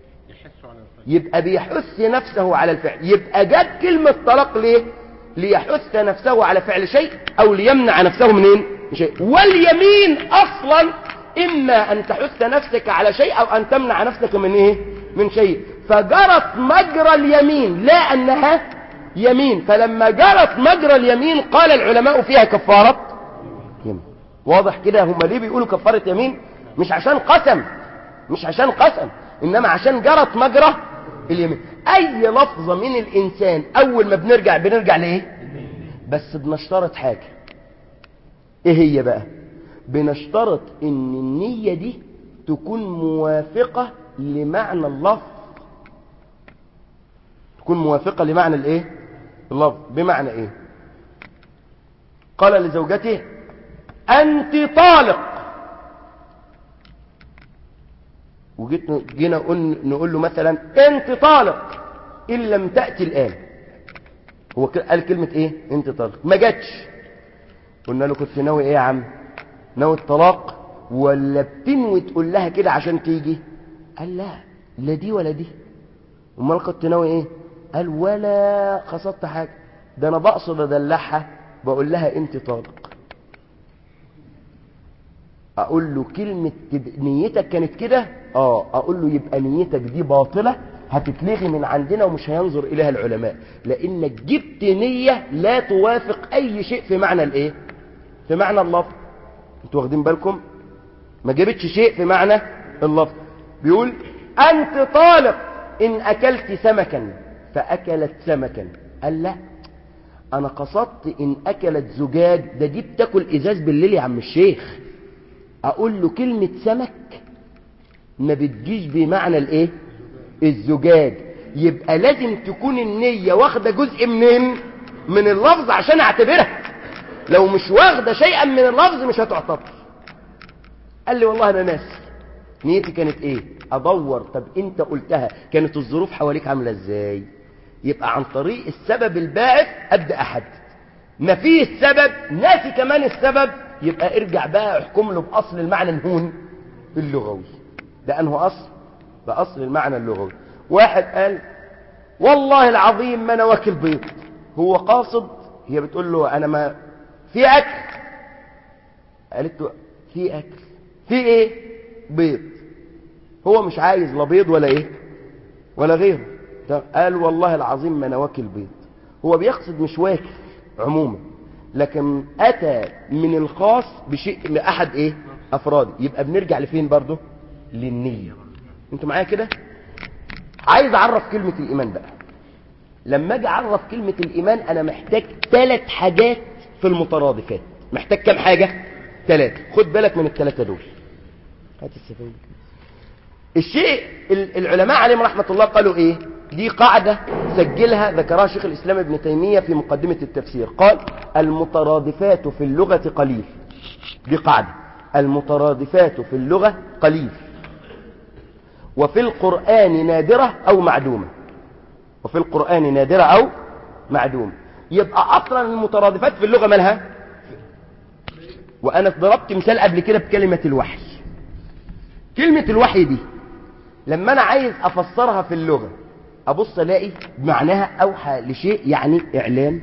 يبقى بيحث نفسه على الفعل يبقى جاب كلمة طلاق ليه ليحث نفسه على فعل شيء او ليمنع نفسه منين من شيء واليمين اصلا اما ان تحث نفسك على شيء او ان تمنع نفسك من ايه من شيء فجرت مجرى اليمين لا انها يمين فلما جرت مجرى اليمين قال العلماء فيها كفارة يمين واضح كده هم ليه بيقولوا كفارة يمين مش عشان قسم مش عشان قسم انما عشان جرت مجرى اليمين اي لفظة من الانسان اول ما بنرجع بنرجع لايه بس بنشترط حاجة ايه هي بقى بنشترط ان النية دي تكون موافقة لمعنى اللفظ تكون موافقة لمعنى الايه اللفظ بمعنى ايه قال لزوجته انت طالق وجيت جينا نقول له مثلا انت طالق ان لم تأتي الان هو قال كلمة ايه انت طالق ما جاتش قلنا له كنت ناوي ايه يا عم ناوي الطلاق ولا بتنوي تقول لها كده عشان تيجي قال لا لا دي ولا دي امال كنت ناوي ايه قال ولا قصدت حاجة ده انا بقصد ادلعها بقول لها انت طالق اقول له كلمة نيتك كانت كده اه اقول له يبقى نيتك دي باطلة هتتلغي من عندنا ومش هينظر إليها العلماء لأنك جبت نية لا توافق أي شيء في معنى الإيه في معنى اللفظ انتوا واخدين بالكم ما جابتش شيء في معنى اللفظ بيقول أنت طالق إن أكلت سمكا فأكلت سمكا قال لا أنا قصدت إن أكلت زجاج ده دي بتاكل إزاز بالليل يا عم الشيخ أقول له كلمة سمك ما بتجيش بمعنى الإيه الزجاج يبقى لازم تكون النية واخدة جزء منين من اللفظ عشان اعتبرها لو مش واخدة شيئا من اللفظ مش هتعتبر قال لي والله انا ناسي نيتي كانت ايه ادور طب انت قلتها كانت الظروف حواليك عامله ازاي يبقى عن طريق السبب الباعث ابدا احدد ما فيه السبب ناسي كمان السبب يبقى ارجع بقى احكم له باصل المعنى الهون اللغوي ده انه اصل باصل المعنى اللغوي واحد قال والله العظيم ما انا واكل بيض هو قاصد هي بتقول له انا ما في اكل قالت له في اكل في ايه بيض هو مش عايز لا بيض ولا ايه ولا غيره قال والله العظيم ما انا واكل بيض هو بيقصد مش واكل عموما لكن اتى من الخاص بشيء لاحد ايه افراد يبقى بنرجع لفين برضه للنيه انتوا معايا كده عايز اعرف كلمه الايمان بقى لما اجي اعرف كلمه الايمان انا محتاج ثلاث حاجات في المترادفات محتاج كم حاجه ثلاثه خد بالك من الثلاثه دول هات السفينه الشيء العلماء عليهم رحمه الله قالوا ايه دي قاعده سجلها ذكرها شيخ الاسلام ابن تيميه في مقدمه التفسير قال المترادفات في اللغه قليل دي قاعده المترادفات في اللغه قليل وفي القرآن نادرة أو معدومة وفي القرآن نادرة أو معدومة يبقى أصلا المترادفات في اللغة مالها وأنا ضربت مثال قبل كده بكلمة الوحي كلمة الوحي دي لما أنا عايز أفسرها في اللغة أبص ألاقي معناها أوحى لشيء يعني إعلام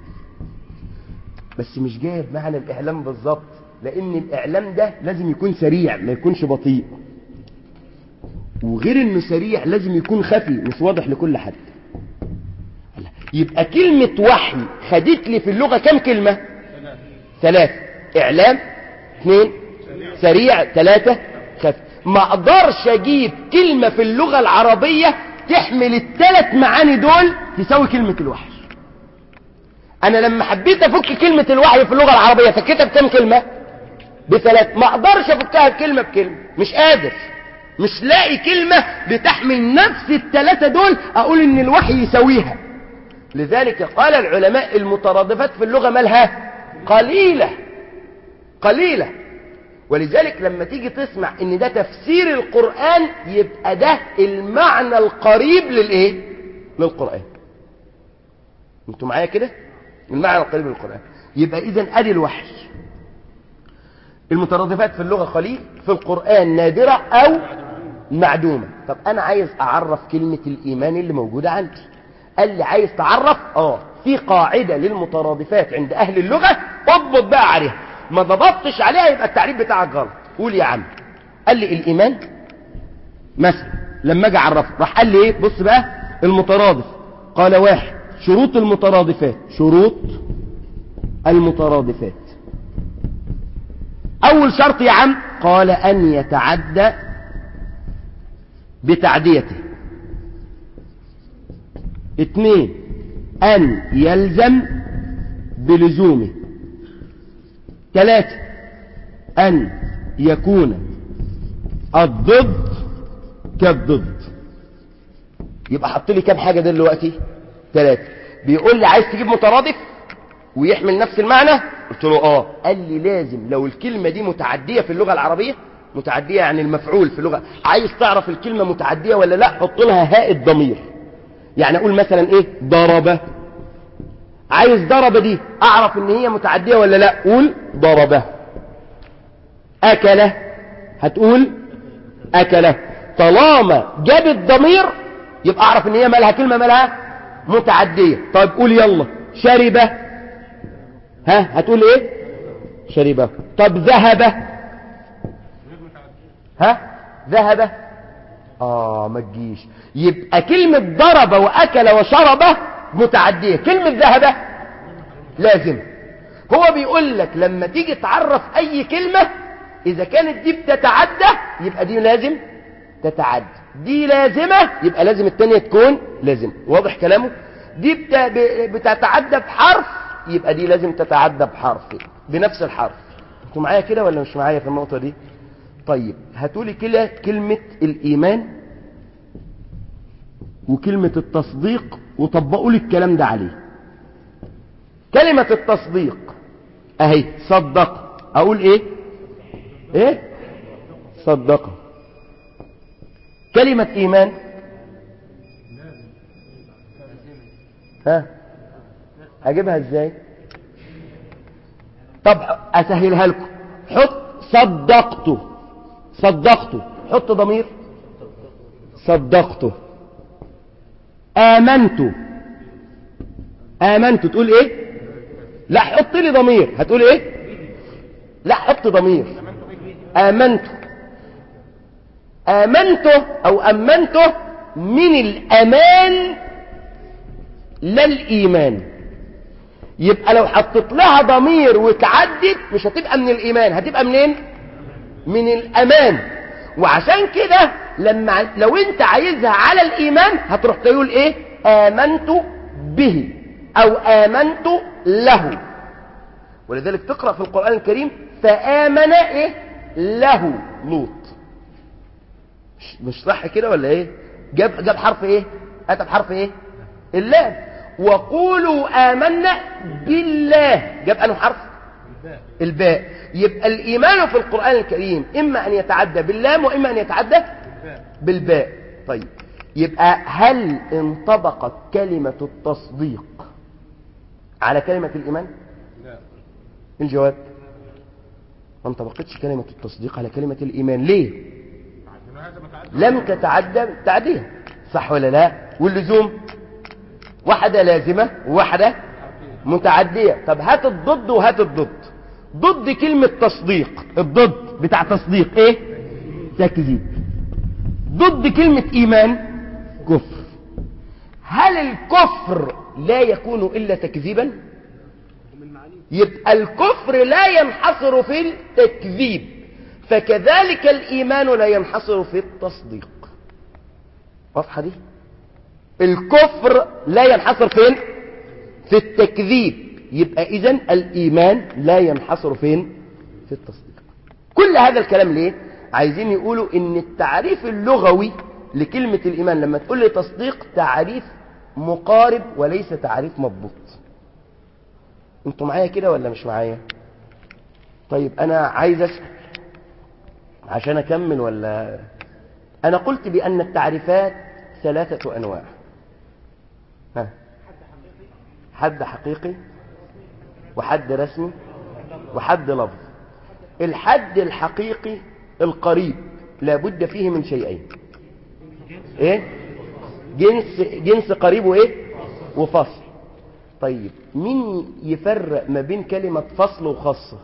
بس مش جايب معنى الإعلام بالظبط لأن الإعلام ده لازم يكون سريع ما يكونش بطيء وغير انه سريع لازم يكون خفي مش واضح لكل حد يبقى كلمة وحي خدت لي في اللغة كم كلمة ثلاثة اعلام اثنين سريع ثلاثة خفي ما اقدرش اجيب كلمة في اللغة العربية تحمل الثلاث معاني دول تساوي كلمة الوحي انا لما حبيت افك كلمة الوحي في اللغة العربية فكتها بكم كلمة بثلاث ما اقدرش افكها بكلمة بكلمة مش قادر مش لاقي كلمة بتحمل نفس الثلاثة دول أقول إن الوحي يسويها لذلك قال العلماء المترادفات في اللغة مالها قليلة قليلة ولذلك لما تيجي تسمع ان ده تفسير القرآن يبقى ده المعنى القريب للايه للقرآن انتوا معايا كده المعنى القريب للقرآن يبقى اذا ادي الوحي المترادفات في اللغة قليل في القرآن نادرة او معدومة طب انا عايز اعرف كلمة الايمان اللي موجودة عندي قال لي عايز تعرف اه في قاعدة للمترادفات عند اهل اللغة اضبط بقى عليها ما ضبطتش عليها يبقى التعريف بتاعك غلط قول يا عم قال لي الايمان مثلا لما اجي اعرفه راح قال لي ايه بص بقى المترادف قال واحد شروط المترادفات شروط المترادفات اول شرط يا عم قال ان يتعدى بتعديته اثنين ان يلزم بلزومه ثلاثة أن يكون الضد كالضد يبقى حط لي كام حاجة دلوقتي ثلاثة بيقول لي عايز تجيب مترادف ويحمل نفس المعنى قلت له اه قال لي لازم لو الكلمة دي متعدية في اللغة العربية متعدية يعني المفعول في اللغة عايز تعرف الكلمة متعدية ولا لا حط لها هاء الضمير يعني اقول مثلا ايه ضرب عايز ضرب دي اعرف ان هي متعدية ولا لا قول ضربه اكل هتقول اكل طالما جاب الضمير يبقى اعرف ان هي مالها كلمة مالها متعدية طيب قول يلا شرب ها هتقول ايه شربه طب ذهب ها ذهب اه ما تجيش يبقى كلمة ضرب واكل وشرب متعدية كلمة ذهب لازم هو بيقول لك لما تيجي تعرف اي كلمة اذا كانت دي بتتعدى يبقى دي لازم تتعدى دي لازمة يبقى لازم التانية تكون لازم واضح كلامه دي بت... ب- بتتعدى بحرف يبقى دي لازم تتعدى بحرف بنفس الحرف انتوا معايا كده ولا مش معايا في النقطة دي طيب هاتولي كده كلمة الإيمان وكلمة التصديق وطبقوا لي الكلام ده عليه كلمة التصديق اهي صدق اقول ايه ايه صدق كلمة ايمان ها هجيبها ازاي طب اسهلها لكم حط صدقته صدقته حط ضمير صدقته آمنت آمنت تقول ايه لا حط لي ضمير هتقول ايه لا حط ضمير آمنت آمنته أو أمنته من الأمان لا الإيمان يبقى لو حطيت لها ضمير وتعدت مش هتبقى من الإيمان هتبقى منين من الأمان وعشان كده لما لو انت عايزها على الإيمان هتروح تقول ايه آمنت به أو آمنت له ولذلك تقرأ في القرآن الكريم فآمن ايه له لوط مش- مش صح كده ولا ايه جاب جاب حرف ايه اتى بحرف ايه اللام وقولوا آمنا بالله جاب انه حرف الباء يبقى الإيمان في القرآن الكريم إما أن يتعدى باللام وإما أن يتعدى بالباء طيب يبقى هل انطبقت كلمة التصديق على كلمة الإيمان لا الجواب ما انطبقتش كلمة التصديق على كلمة الإيمان ليه عشان هذا متعدد لم تتعدى تعديها صح ولا لا واللزوم واحدة لازمة وواحدة متعدية طب هات الضد وهات الضد ضد كلمة تصديق الضد بتاع تصديق ايه تكذيب ضد كلمة ايمان كفر هل الكفر لا يكون الا تكذيبا يبقى الكفر لا ينحصر في التكذيب فكذلك الايمان لا ينحصر في التصديق واضحه دي الكفر لا ينحصر فين في التكذيب يبقى اذا الايمان لا ينحصر فين في التصديق كل هذا الكلام ليه عايزين يقولوا ان التعريف اللغوي لكلمة الايمان لما تقول لي تصديق تعريف مقارب وليس تعريف مضبوط انتوا معايا كده ولا مش معايا طيب انا عايز اسال عشان اكمل ولا انا قلت بان التعريفات ثلاثة انواع ها حد حقيقي وحد رسمي وحد لفظ الحد الحقيقي القريب لابد فيه من شيئين ايه جنس جنس قريب وايه وفصل طيب مين يفرق ما بين كلمة فصل وخاصة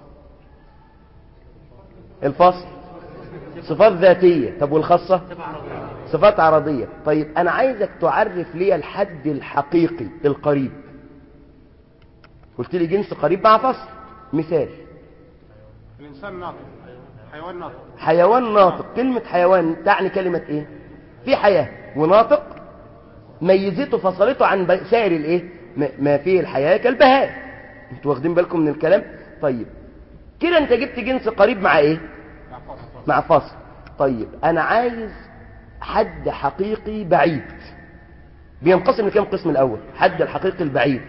الفصل صفات ذاتية طب والخاصة صفات عرضية طيب أنا عايزك تعرف لي الحد الحقيقي القريب قلت لي جنس قريب مع فصل مثال الإنسان ناطق حيوان ناطق حيوان ناطق كلمة حيوان تعني كلمة ايه في حياة وناطق ميزته فصلته عن ب- سائر الايه ما- ما فيه الحياة كالبهاء انتوا واخدين بالكم من الكلام طيب كده انت جبت جنس قريب مع ايه مع فصل مع فصل طيب انا عايز حد حقيقي بعيد بينقسم لكام قسم الاول حد الحقيقي البعيد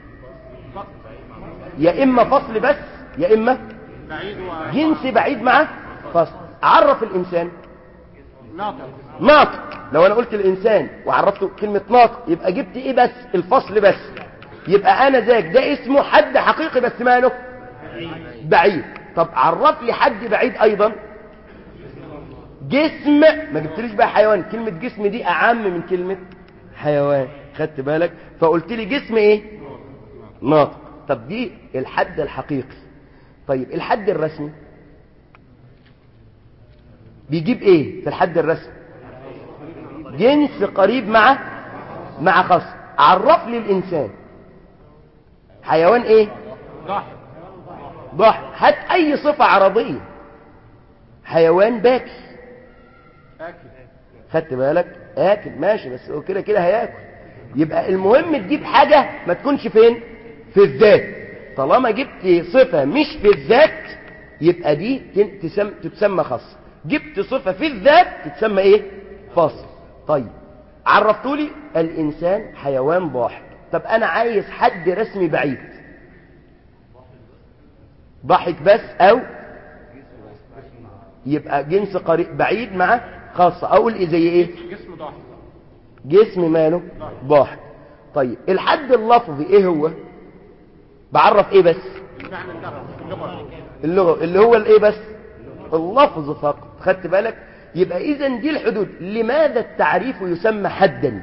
يا اما فصل بس يا اما بعيد و جنس بعيد مع فصل عرف الانسان ناطق ناطق لو انا قلت الانسان وعرفته كلمة ناطق يبقى جبت ايه بس الفصل بس يبقى انا ذاك ده اسمه حد حقيقي بس ماله بعيد طب عرف لي حد بعيد ايضا جسم ما جبتليش بقى حيوان كلمة جسم دي اعم من كلمة حيوان خدت بالك فقلت لي جسم ايه ناطق طب دي الحد الحقيقي طيب الحد الرسمي بيجيب ايه في الحد الرسمي جنس قريب مع مع خاص عرف لي الإنسان حيوان ايه ضحي ضحى هات أي صفة عربية حيوان باكي اكل خدت بالك اكل ماشي بس هو كده كده هياكل يبقى المهم تجيب حاجة ما تكونش فين في الذات طالما جبت صفة مش في الذات يبقى دي تن- تسم تتسمى خاصة جبت صفة في الذات تتسمى ايه فاصل طيب عرفتولي الانسان حيوان ضاحك طب انا عايز حد رسمي بعيد ضحك بس او يبقى جنس قريب بعيد مع خاصة اقول زي ايه جسم ضحي جسم ماله ضاحك طيب الحد اللفظي ايه هو بعرف ايه بس المعنى اللغة اللغة اللغة اللي هو الايه بس اللفظ فقط خدت بالك يبقى اذا دي الحدود لماذا التعريف يسمى حدا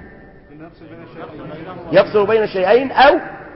يفصل بين شيئين او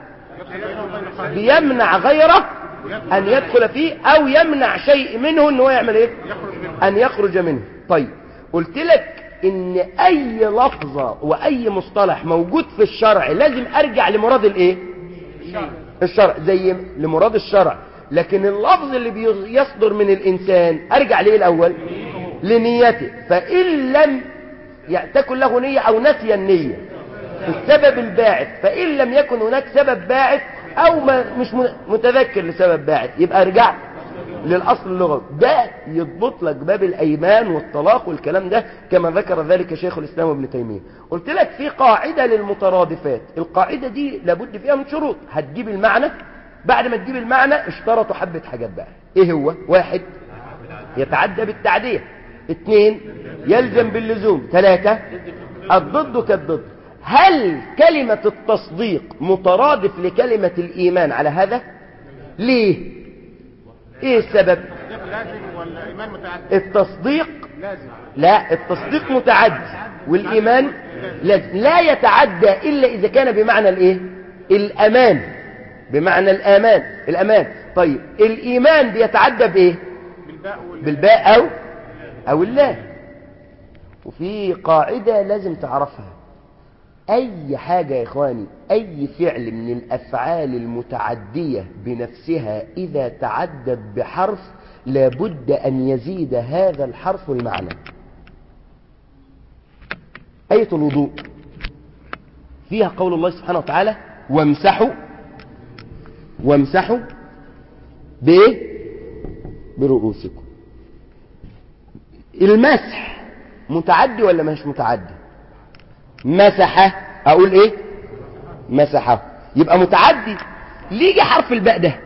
بيمنع غيره ان يدخل فيه او يمنع شيء منه ان هو يعمل ايه ان يخرج منه طيب قلت لك ان اي لفظة واي مصطلح موجود في الشرع لازم ارجع لمراد الايه الشرع زي لمراد الشرع لكن اللفظ اللي بيصدر من الانسان ارجع ليه الاول لنيته فان لم ي- تكن له نية او نسي النية السبب الباعث فان لم يكن هناك سبب باعث او ما مش م- متذكر لسبب باعث يبقى ارجع للاصل اللغوي ده يضبط لك باب الايمان والطلاق والكلام ده كما ذكر ذلك شيخ الاسلام ابن تيميه قلت لك في قاعده للمترادفات القاعده دي لابد فيها من شروط هتجيب المعنى بعد ما تجيب المعنى اشترطوا حبه حاجات بقى ايه هو واحد يتعدى بالتعديه اثنين يلزم باللزوم ثلاثة الضد كالضد هل كلمة التصديق مترادف لكلمة الإيمان على هذا ليه ايه السبب التصديق لازم والايمان متعدد التصديق لازم لا التصديق متعدي والإيمان لا, لا يتعدى إلا إذا كان بمعنى الإيه الأمان بمعنى الأمان الأمان طيب الإيمان بيتعدى بإيه بالباء وال بالباء أو أو الله وفي قاعدة لازم تعرفها أي حاجة يا إخواني أي فعل من الأفعال المتعدية بنفسها إذا تعدت بحرف لابد أن يزيد هذا الحرف المعنى آية الوضوء فيها قول الله سبحانه وتعالى وامسحوا وامسحوا بإيه برؤوسكم المسح متعدي ولا مش متعدي مسح اقول ايه مسحه يبقى متعدي ليه جه حرف الباء ده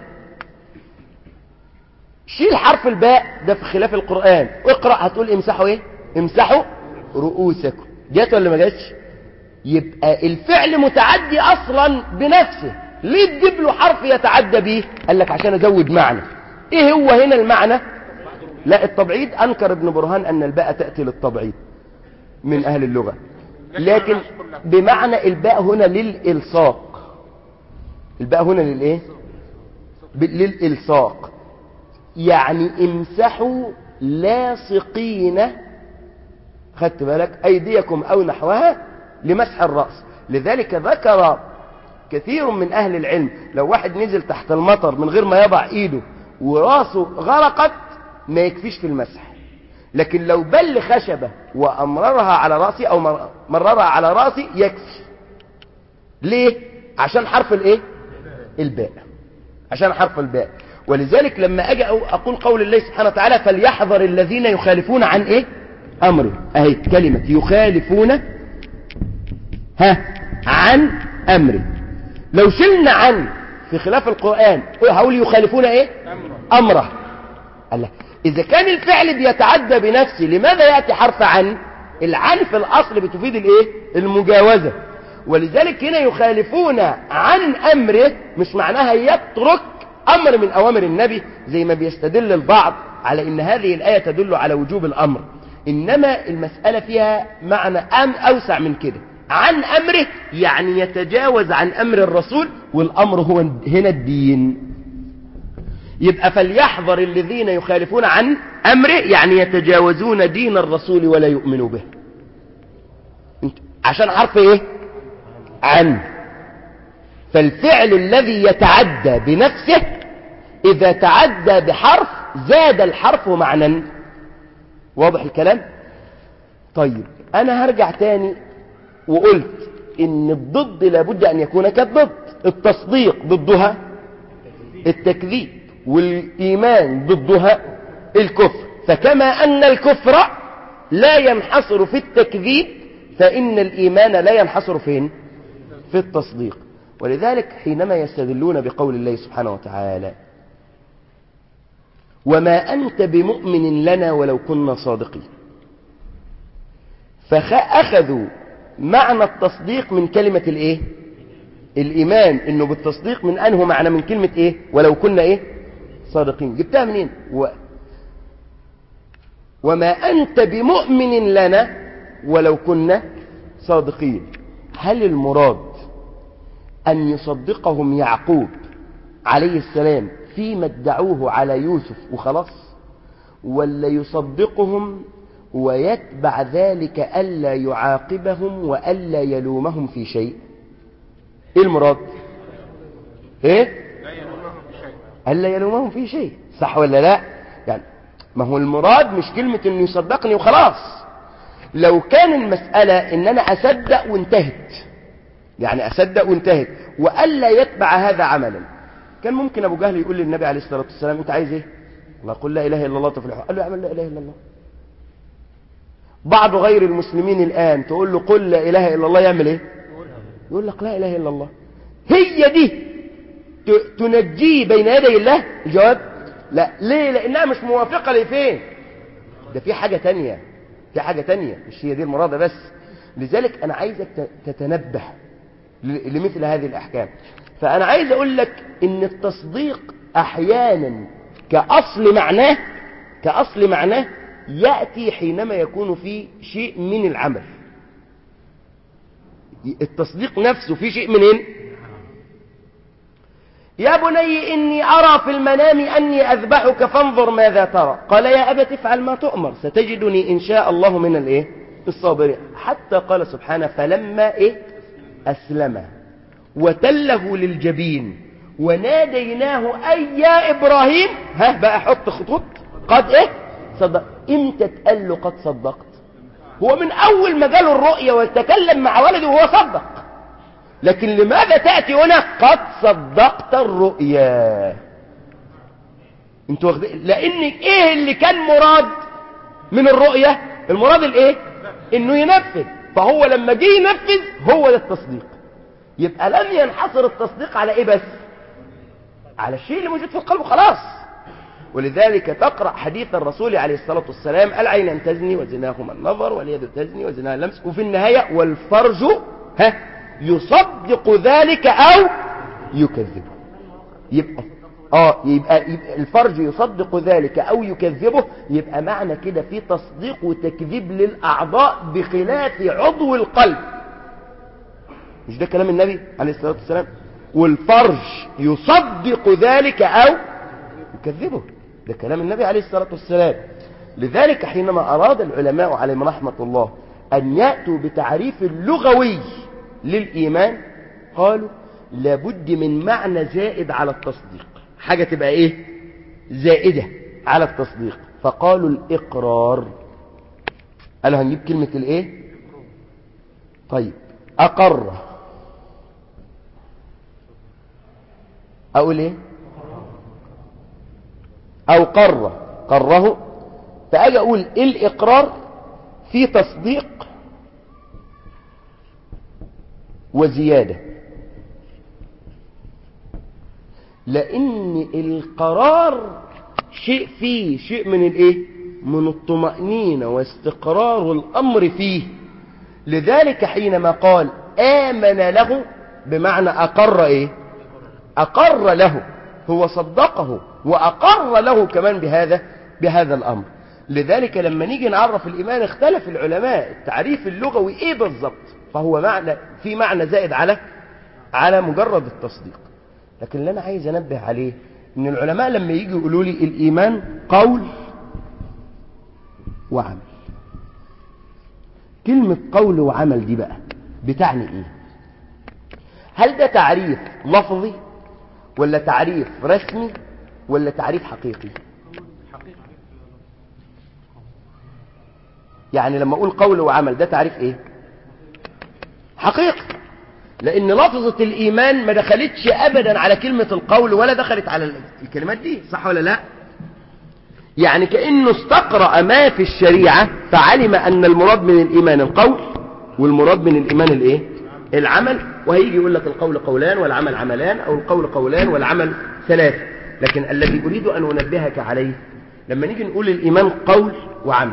شيل حرف الباء ده في خلاف القرآن اقرأ هتقول امسحوا ايه امسحوا رؤوسكم جت ولا ما جاتش يبقى الفعل متعدي اصلا بنفسه ليه تجيب له حرف يتعدى بيه قال لك عشان ازود معنى ايه هو هنا المعنى لا التبعيد انكر ابن برهان ان الباء تأتي للتبعيد من اهل اللغة لكن بمعنى الباء هنا للإلصاق الباء هنا للايه ب- للإلصاق يعني امسحوا لاصقين خدت بالك أيديكم أو نحوها لمسح الرأس لذلك ذكر كثير من أهل العلم لو واحد نزل تحت المطر من غير ما يضع إيده وراسه غرقت ما يكفيش في المسح لكن لو بل خشبة وأمررها على رأسي أو مر- مررها على رأسي يكفي ليه؟ عشان حرف الايه؟ الباء عشان حرف الباء ولذلك لما أجي أو- أقول قول الله سبحانه وتعالى فليحذر الذين يخالفون عن إيه؟ أمره أهي كلمة يخالفون ها عن أمره لو شلنا عن في خلاف القرآن هقول يخالفون إيه؟ امره أمره الله إذا كان الفعل بيتعدى بنفسه لماذا يأتي حرف عن العن في الأصل بتفيد الإيه المجاوزة ولذلك هنا يخالفون عن أمره مش معناها يترك أمر من أوامر النبي زي ما بيستدل البعض على إن هذه الآية تدل على وجوب الأمر إنما المسألة فيها معنى أم أوسع من كده عن أمره يعني يتجاوز عن أمر الرسول والأمر هو هنا الدين يبقى فليحذر الذين يخالفون عن أمره يعني يتجاوزون دين الرسول ولا يؤمنوا به عشان حرف ايه عن فالفعل الذي يتعدى بنفسه اذا تعدى بحرف زاد الحرف معنى واضح الكلام طيب انا هرجع تاني وقلت ان الضد لابد ان يكون كالضد التصديق ضدها التكذيب والايمان ضدها الكفر فكما ان الكفر لا ينحصر في التكذيب فان الايمان لا ينحصر فين في التصديق ولذلك حينما يستدلون بقول الله سبحانه وتعالى وما أنت بمؤمن لنا ولو كنا صادقين فأخذوا معنى التصديق من كلمة الإيه الإيمان إنه بالتصديق من أنه معنى من كلمة إيه ولو كنا إيه صادقين جبتها منين و... وما أنت بمؤمن لنا ولو كنا صادقين هل المراد أن يصدقهم يعقوب عليه السلام فيما ادعوه على يوسف وخلاص ولا يصدقهم ويتبع ذلك ألا يعاقبهم وألا يلومهم في شيء ايه المراد ايه لا يلومهم بشيء ألا يلومهم في شيء صح ولا لا يعني ما هو المراد مش كلمة انه يصدقني وخلاص لو كان المسألة ان انا اصدق وانتهت يعني اصدق وانتهت والا يتبع هذا عملا كان ممكن ابو جهل يقول للنبي عليه الصلاه والسلام انت عايز ايه الله قل لا اله الا الله تفلح قال له اعمل لا اله الا الله بعض غير المسلمين الان تقول له قل لا اله الا الله يعمل ايه يقول لك لا اله الا الله هي دي ت- تنجيه بين يدي الله الجواب لا ليه لانها مش موافقه لفين ده في حاجه تانية في حاجه تانية مش هي دي المراد بس لذلك انا عايزك ت- تتنبه ل- لمثل هذه الأحكام فأنا عايز أقول لك إن التصديق أحيانا كأصل معناه كأصل معناه يأتي حينما يكون في شيء من العمل التصديق نفسه في شيء منين يا بني إني أرى في المنام أني أذبحك فانظر ماذا ترى قال يا أبت افعل ما تؤمر ستجدني إن شاء الله من الإيه الصابرين حتى قال سبحانه فلما إيه أسلم وتله للجبين وناديناه أي يا إبراهيم ها بقى حط خطوط قد إيه صدق إمتى تقال له قد صدقت هو من أول ما جاله الرؤية وتكلم مع ولده وهو صدق لكن لماذا تأتي هنا قد صدقت الرؤيا انتوا واخدين لأن إيه اللي كان مراد من الرؤية المراد الإيه إنه ينفذ فهو لما جه ينفذ هو ده التصديق يبقى لم ينحصر التصديق على ايه بس على الشيء اللي موجود في القلب خلاص ولذلك تقرأ حديث الرسول عليه الصلاة والسلام العين تزني وزناهما النظر واليد تزني وزناها اللمس وفي النهاية والفرج ها يصدق ذلك أو يكذبه يبقى اه يبقى, يبقى الفرج يصدق ذلك او يكذبه يبقى معنى كده في تصديق وتكذيب للاعضاء بخلاف عضو القلب مش ده كلام النبي عليه الصلاه والسلام والفرج يصدق ذلك او يكذبه ده كلام النبي عليه الصلاه والسلام لذلك حينما اراد العلماء عليهم رحمه الله ان ياتوا بتعريف لغوي للايمان قالوا لابد من معنى زائد على التصديق حاجة تبقى ايه زائدة على التصديق فقالوا الاقرار قالوا هنجيب كلمة الايه طيب اقر اقول ايه او قر قره فاجي اقول الاقرار في تصديق وزياده لان القرار شيء فيه شيء من الايه من الطمأنينة واستقرار الامر فيه لذلك حينما قال امن له بمعنى اقر ايه اقر له هو صدقه واقر له كمان بهذا بهذا الامر لذلك لما نيجي نعرف الايمان اختلف العلماء التعريف اللغوي ايه بالظبط فهو معنى في معنى زائد على على مجرد التصديق لكن اللي انا عايز انبه عليه ان العلماء لما يجي يقولوا لي الايمان قول وعمل كلمة قول وعمل دي بقى بتعني ايه هل ده تعريف لفظي ولا تعريف رسمي ولا تعريف حقيقي يعني لما اقول قول وعمل ده تعريف ايه حقيقي لان لفظة الايمان ما دخلتش ابدا على كلمة القول ولا دخلت على الكلمات دي صح ولا لا يعني كأنه استقرأ ما في الشريعة فعلم ان المراد من الايمان القول والمراد من الايمان الايه العمل وهيجي يقول لك القول قولان والعمل عملان او القول قولان والعمل ثلاثة لكن الذي اريد ان انبهك عليه لما نيجي نقول الايمان قول وعمل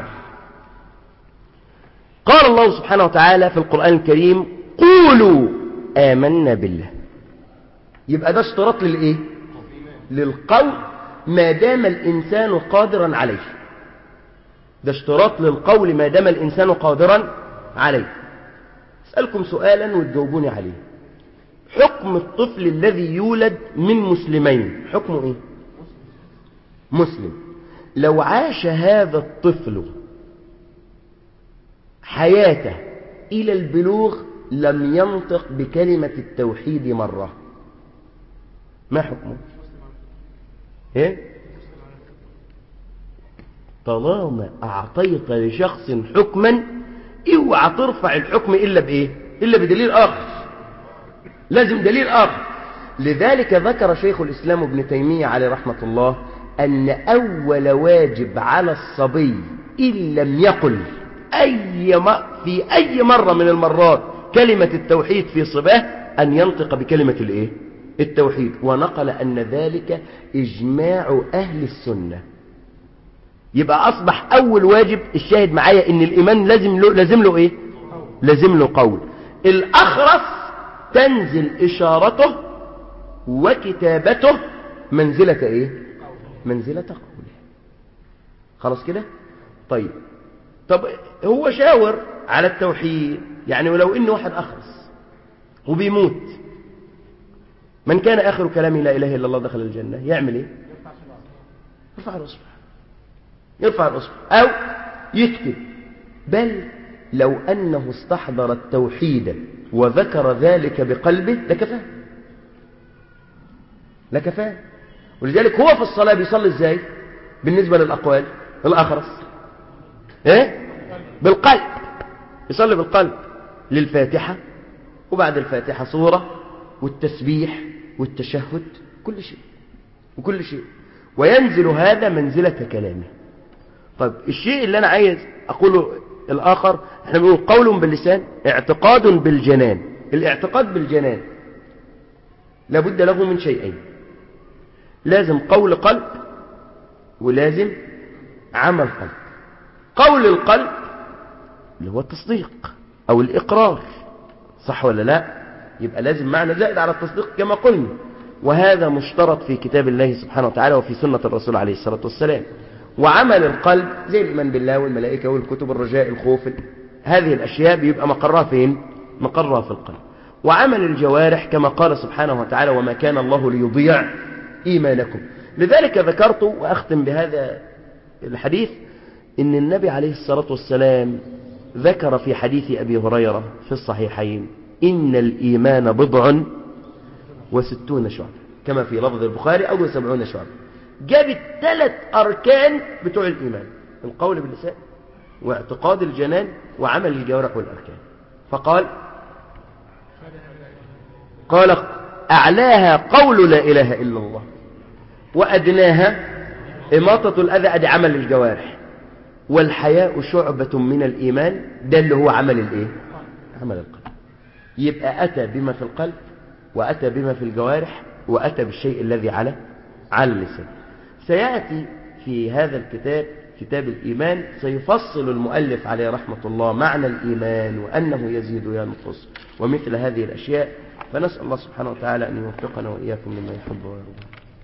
قال الله سبحانه وتعالى في القرآن الكريم قولوا آمنا بالله يبقى ده اشتراط للإيه للقول ما دام الإنسان قادرا عليه ده اشتراط للقول ما دام الإنسان قادرا عليه أسألكم سؤالا وتجاوبوني عليه حكم الطفل الذي يولد من مسلمين حكمه ايه مسلم لو عاش هذا الطفل حياته إلى البلوغ لم ينطق بكلمة التوحيد مرة ما حكمه ايه طالما أعطيت لشخص حكما اوعى ترفع الحكم إلا بإيه إلا بدليل آخر لازم دليل آخر لذلك ذكر شيخ الإسلام ابن تيمية عليه رحمة الله أن أول واجب على الصبي إن لم يقل أي م... في أي مرة من المرات كلمة التوحيد في صباه أن ينطق بكلمة الإيه؟ التوحيد ونقل أن ذلك إجماع أهل السنة يبقى أصبح أول واجب الشاهد معايا إن الإيمان لازم له, لازم له إيه لازم له قول الأخرس تنزل إشارته وكتابته منزلة إيه منزلة قوله خلاص كده طيب طب هو شاور على التوحيد يعني ولو إن واحد أخرس وبيموت من كان آخر كلامه لا إله إلا الله دخل الجنة يعمل إيه يرفع الأصبع يرفع الأصبع أو يكتب بل لو أنه استحضر التوحيد وذكر ذلك بقلبه لكفاه لكفاه ولذلك هو في الصلاة بيصلي ازاي بالنسبة للأقوال الأخرس ايه بالقلب يصلي بالقلب للفاتحة وبعد الفاتحة صورة والتسبيح والتشهد كل شيء وكل شيء وينزل هذا منزلة كلامه طيب الشيء اللي أنا عايز أقوله الآخر احنا بنقول قول باللسان اعتقاد بالجنان الاعتقاد بالجنان لابد له من شيئين لازم قول قلب ولازم عمل قلب قول القلب اللي هو التصديق أو الإقرار صح ولا لا يبقى لازم معنى زائد على التصديق كما قلنا وهذا مشترط في كتاب الله سبحانه وتعالى وفي سنة الرسول عليه الصلاة والسلام وعمل القلب زي الإيمان بالله والملائكة والكتب الرجاء الخوف هذه الأشياء بيبقى مقرها فين مقرها في القلب وعمل الجوارح كما قال سبحانه وتعالى وما كان الله ليضيع إيمانكم لذلك ذكرت وأختم بهذا الحديث إن النبي عليه الصلاة والسلام ذكر في حديث أبي هريرة في الصحيحين إن الإيمان بضع وستون شعب كما في لفظ البخاري أو وسبعون شعب جاب الثلاث أركان بتوع الإيمان القول باللسان واعتقاد الجنان وعمل الجوارح والأركان فقال قال أعلاها قول لا إله إلا الله وأدناها إماطة الأذى أدي عمل الجوارح والحياء شعبة من الإيمان ده اللي هو عمل الإيه عمل القلب يبقى أتى بما في القلب وأتى بما في الجوارح وأتى بالشيء الذي على على اللسان سيأتي في هذا الكتاب كتاب الإيمان سيفصل المؤلف عليه رحمة الله معنى الإيمان وأنه يزيد وينقص ومثل هذه الأشياء فنسأل الله سبحانه وتعالى أن يوفقنا وإياكم لما يحب ويرضى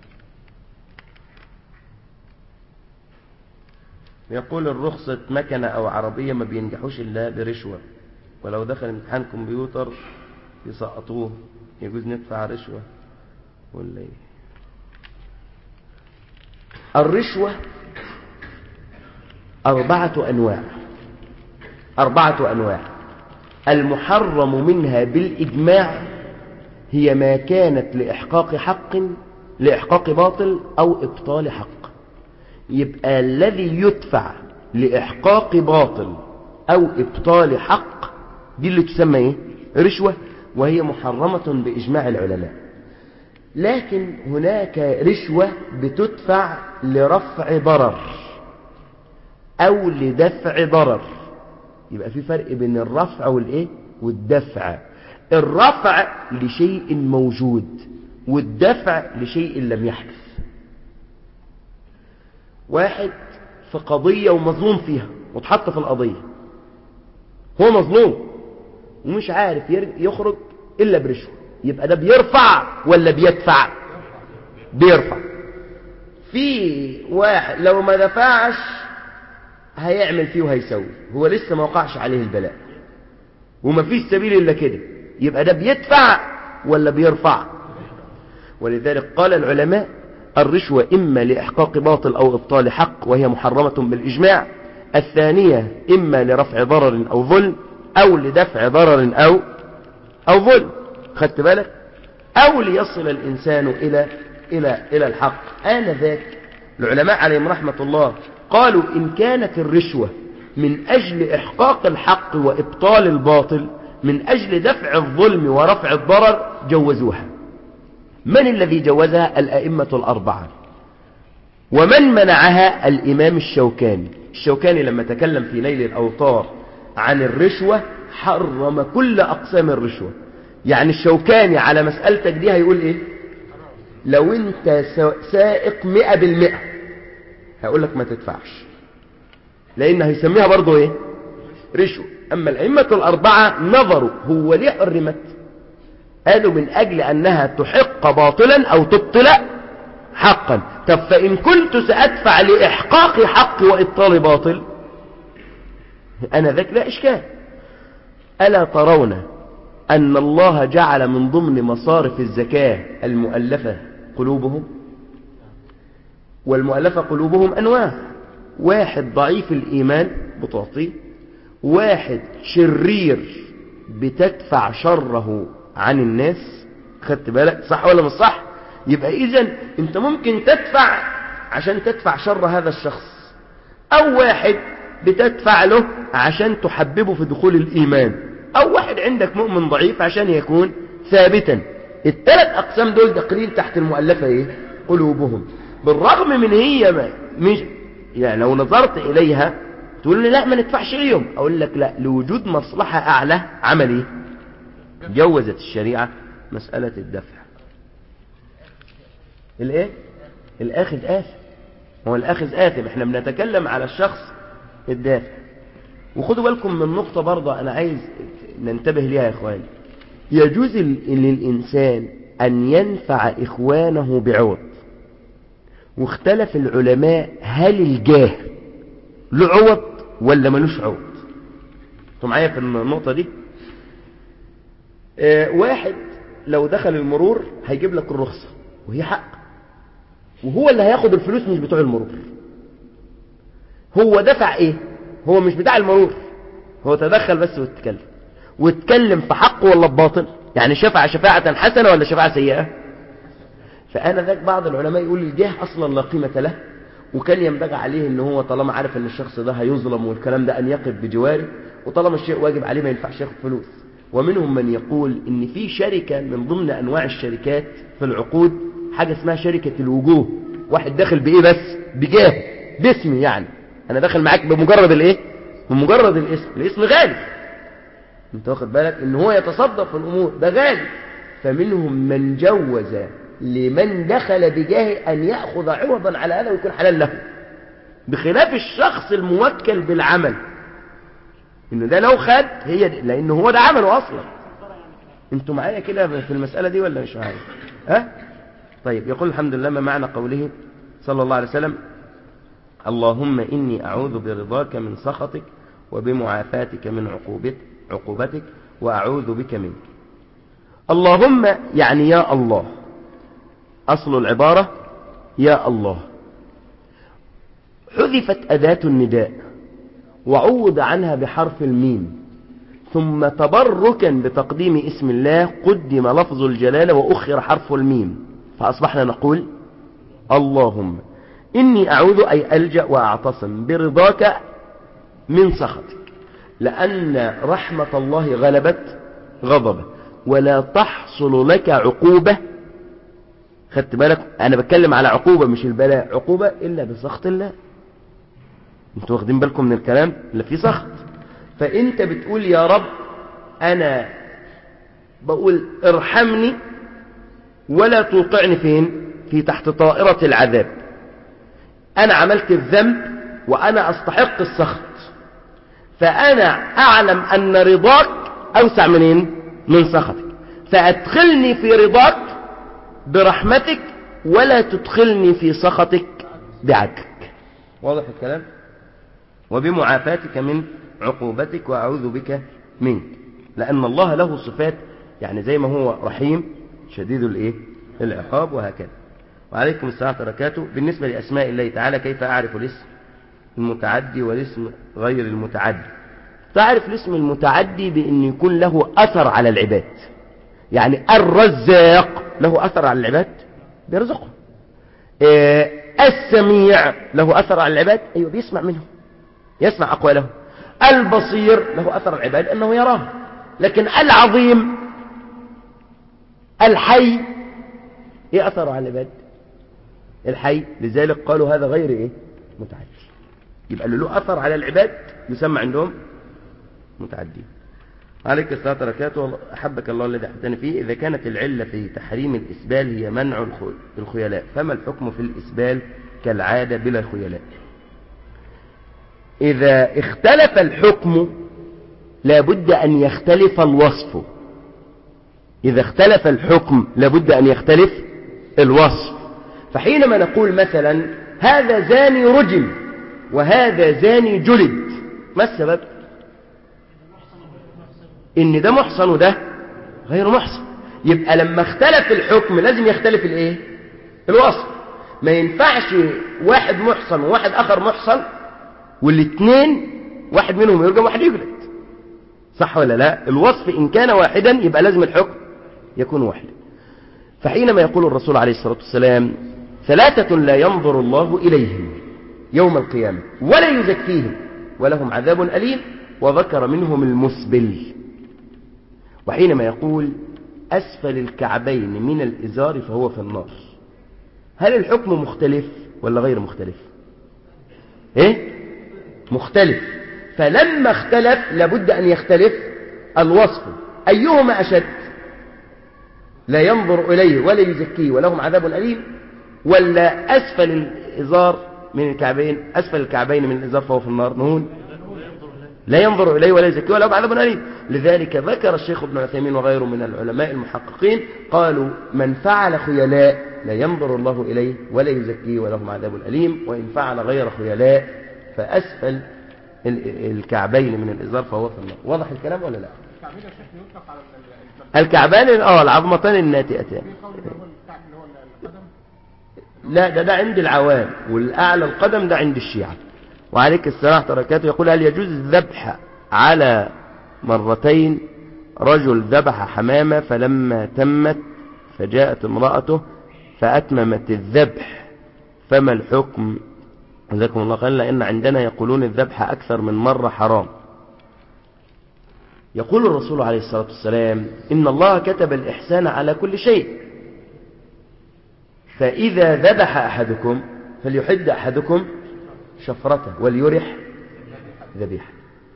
يقول الرخصة مكنة أو عربية ما بينجحوش إلا برشوة ولو دخل امتحان كمبيوتر يسقطوه يجوز ندفع رشوة ولا ايه الرشوة أربعة أنواع أربعة أنواع المحرم منها بالإجماع هي ما كانت لإحقاق حق لإحقاق باطل أو إبطال حق يبقى الذي يدفع لإحقاق باطل أو إبطال حق دي اللي تسمى إيه؟ رشوة وهي محرمة بإجماع العلماء لكن هناك رشوة بتدفع لرفع ضرر أو لدفع ضرر يبقى في فرق بين الرفع والإيه؟ والدفع الرفع لشيء موجود والدفع لشيء لم يحدث واحد في قضية ومظلوم فيها وتحط في القضية هو مظلوم ومش عارف يخرج إلا برشوة يبقى ده بيرفع ولا بيدفع بيرفع في واحد لو ما دفعش هيعمل فيه وهيسوي هو لسه ما وقعش عليه البلاء وما فيش سبيل إلا كده يبقى ده بيدفع ولا بيرفع ولذلك قال العلماء الرشوة إما لإحقاق باطل أو إبطال حق وهي محرمة بالإجماع الثانية إما لرفع ضرر أو ظلم أو لدفع ضرر أو أو ظلم خدت بالك أو ليصل الإنسان إلى إلى إلى الحق آنذاك العلماء عليهم رحمة الله قالوا إن كانت الرشوة من أجل إحقاق الحق وإبطال الباطل من أجل دفع الظلم ورفع الضرر جوزوها من الذي جوزها الأئمة الأربعة ومن منعها الإمام الشوكاني الشوكاني لما تكلم في نيل الأوطار عن الرشوة حرم كل أقسام الرشوة يعني الشوكاني على مسألتك دي هيقول إيه لو أنت سائق مئة بالمئة هيقول لك ما تدفعش لأن هيسميها برضو إيه رشوة أما الأئمة الأربعة نظروا هو ليه حرمت قالوا من أجل أنها تحق باطلا أو تبطل حقا طب فإن كنت سأدفع لإحقاق حق وإبطال باطل أنا ذاك لا إشكال ألا ترون أن الله جعل من ضمن مصارف الزكاة المؤلفة قلوبهم والمؤلفة قلوبهم أنواع واحد ضعيف الإيمان بتعطيه واحد شرير بتدفع شره عن الناس خدت بالك صح ولا مش صح يبقى إذن أنت ممكن تدفع عشان تدفع شر هذا الشخص أو واحد بتدفع له عشان تحببه في دخول الإيمان أو واحد عندك مؤمن ضعيف عشان يكون ثابتا الثلاث أقسام دول داخلين تحت المؤلفة إيه؟ قلوبهم بالرغم من هي ما مش يعني لو نظرت إليها تقول لي لا ما ندفعش اليوم أقول لك لا لوجود مصلحة أعلى عمل إيه جوزت الشريعة مسألة الدفع الايه الاخذ آثم هو الاخذ آثم احنا بنتكلم على الشخص الدافع وخدوا بالكم من نقطة برضه انا عايز ننتبه ليها يا اخواني يجوز للإنسان أن ينفع إخوانه بعوض واختلف العلماء هل الجاه له عوض ولا ملوش عوض انتوا معايا في النقطة دي اه واحد لو دخل المرور هيجيب لك الرخصة وهي حق وهو اللي هياخد الفلوس مش بتوع المرور هو دفع ايه هو مش بتاع المرور هو تدخل بس واتكلم واتكلم في حق ولا بباطل يعني شفع شفاعة حسنة ولا شفاعة سيئة فأنا ذاك بعض العلماء يقول الجاه أصلا لا قيمة له وكان ينبغي عليه ان هو طالما عارف ان الشخص ده هيظلم والكلام ده ان يقف بجواره وطالما الشيء واجب عليه ما ينفعش ياخد فلوس ومنهم من يقول ان في شركة من ضمن انواع الشركات في العقود حاجة اسمها شركة الوجوه واحد داخل بايه بس بجاه باسمي يعني انا داخل معاك بمجرد الايه بمجرد الاسم الاسم غالي انت واخد بالك ان هو يتصدق في الامور ده غالي فمنهم من جوز لمن دخل بجاه ان ياخذ عوضا على هذا ويكون حلال له بخلاف الشخص الموكل بالعمل انه ده لو خد هي دي لان هو ده عمله اصلا انتوا معايا كده في المساله دي ولا مش معايا ها طيب يقول الحمد لله ما معنى قوله صلى الله عليه وسلم اللهم إني أعوذ برضاك من سخطك وبمعافاتك من عقوبت عقوبتك وأعوذ بك منك اللهم يعني يا الله أصل العبارة يا الله حذفت أداة النداء وعوض عنها بحرف الميم ثم تبركا بتقديم اسم الله قدم لفظ الجلالة وأخر حرف الميم فأصبحنا نقول اللهم إني أعوذ أي ألجأ وأعتصم برضاك من سخطك لأن رحمة الله غلبت غضبه ولا تحصل لك عقوبة خدت بالك أنا بتكلم على عقوبة مش البلاء عقوبة إلا بسخط الله انتوا واخدين بالكم من الكلام اللي فيه سخط فانت بتقول يا رب انا بقول ارحمني ولا توقعني فين في تحت طائرة العذاب انا عملت الذنب وانا استحق السخط فانا اعلم ان رضاك اوسع منين من سخطك فادخلني في رضاك برحمتك ولا تدخلني في سخطك بعدلك واضح الكلام وبمعافاتك من عقوبتك وأعوذ بك منك لأن الله له صفات يعني زي ما هو رحيم شديد الايه العقاب وهكذا وعليكم السلام بركاته بالنسبة لأسماء الله تعالى كيف أعرف الاسم المتعدي والاسم غير المتعدي تعرف الاسم المتعدي بأن يكون له أثر على العباد يعني الرزاق له أثر على العباد بيرزقهم إيه السميع له أثر على العباد أيوة بيسمع منهم يسمع أقوالهم البصير له أثر العباد أنه يراه لكن العظيم الحي ايه أثره على العباد الحي لذلك قالوا هذا غير ايه متعدي يبقى اللي له أثر على العباد يسمى عندهم متعدي عليك الصلاة بركاته أحبك الله الذي أحبتني فيه إذا كانت العلة في تحريم الإسبال هي منع الخيلاء فما الحكم في الإسبال كالعادة بلا خيلاء إذا اختلف الحكم لابد أن يختلف الوصف إذا اختلف الحكم لابد أن يختلف الوصف فحينما نقول مثلا هذا زاني رجم وهذا زاني جلد ما السبب ان ده محصن وده غير محصن يبقى لما اختلف الحكم لازم يختلف الايه الوصف ما ينفعش واحد محصن وواحد اخر محصن والاثنين واحد منهم يرجم وواحد يجلد صح ولا لا الوصف ان كان واحدا يبقى لازم الحكم يكون واحدا فحينما يقول الرسول عليه الصلاة والسلام ثلاثة لا ينظر الله إليهم يوم القيامة ولا يزكيهم ولهم عذاب أليم وذكر منهم المسبل وحينما يقول أسفل الكعبين من الإزار فهو في النار هل الحكم مختلف ولا غير مختلف إيه مختلف فلما اختلف لابد أن يختلف الوصف أيهما أشد لا ينظر إليه ولا يزكيه ولهم عذاب أليم ولا أسفل الإزار من الكعبين أسفل الكعبين من الإزار فهو في النار نهون لا ينظر إليه ولا يزكيه ولا عذاب أليم لذلك ذكر الشيخ ابن عثيمين وغيره من العلماء المحققين قالوا من فعل خيلاء لا ينظر الله إليه ولا يزكيه ولهم عذاب أليم وإن فعل غير خيلاء فأسفل الكعبين من الإزار فهو في النار واضح الكلام ولا لا التعبير يا شيخ يطلق على ال- ال- الكعبان اه العظمتان الناتئتان في قول اللي هو الكعب اللي هو القدم لا ده ده عند العوام والأعلى القدم ده عند الشيعة وعليك السلام تركاته يقول هل يجوز الذبح على مرتين رجل ذبح حمامة فلما تمت فجاءت امرأته فأتممت الذبح فما الحكم جزاكم الله خيرا لأن عندنا يقولون الذبح أكثر من مرة حرام يقول الرسول عليه الصلاة والسلام إن الله كتب الإحسان على كل شيء فإذا ذبح أحدكم فليحد أحدكم شفرته وليرح ذبيحة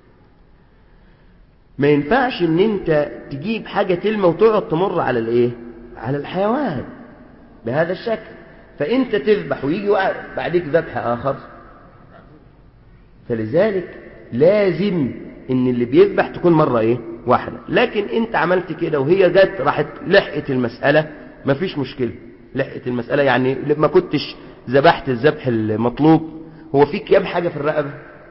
ما ينفعش ان انت تجيب حاجة تلمة وتقعد تمر على الايه على الحيوان بهذا الشكل فانت تذبح ويجي واحد بعديك ذبح اخر فلذلك لازم ان اللي بيذبح تكون مرة ايه واحدة لكن انت عملت كده وهي جت راحت لحقت المسألة مفيش مشكلة لحقت المسألة يعني لما كنتش ذبحت الذبح المطلوب هو في كام حاجة في الرقبة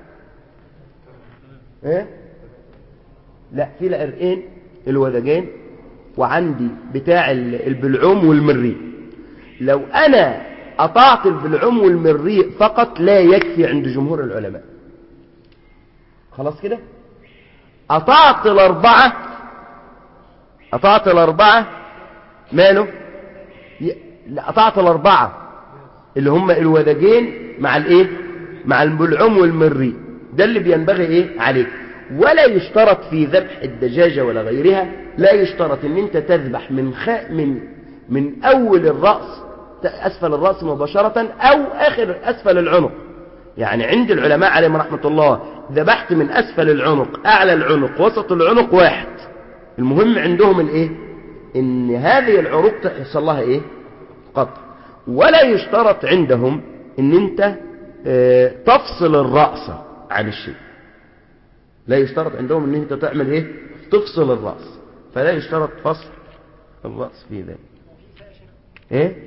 ايه لا في العرقين الودجين وعندي بتاع ال- البلعوم والمريء لو انا قطعت البلعوم والمريء فقط لا يكفي عند جمهور العلماء خلاص كده قطعت الأربعة قطعت الأربعة ماله ي- لا، قطعت الأربعة اللي هم الودجين مع الايه مع البلعوم والمري ده اللي بينبغي ايه عليك ولا يشترط في ذبح الدجاجة ولا غيرها لا يشترط ان انت تذبح من خ... من من اول الرأس ت- اسفل الرأس مباشرة او اخر اسفل العنق يعني عند العلماء عليهم رحمة الله ذبحت من اسفل العنق اعلى العنق وسط العنق واحد المهم عندهم الايه ان هذه العروق تحصل لها ايه قطع ولا يشترط عندهم ان انت آه، تفصل الرأس عن الشيء لا يشترط عندهم ان انت تعمل ايه تفصل الرأس فلا يشترط فصل الرأس في ذلك ايه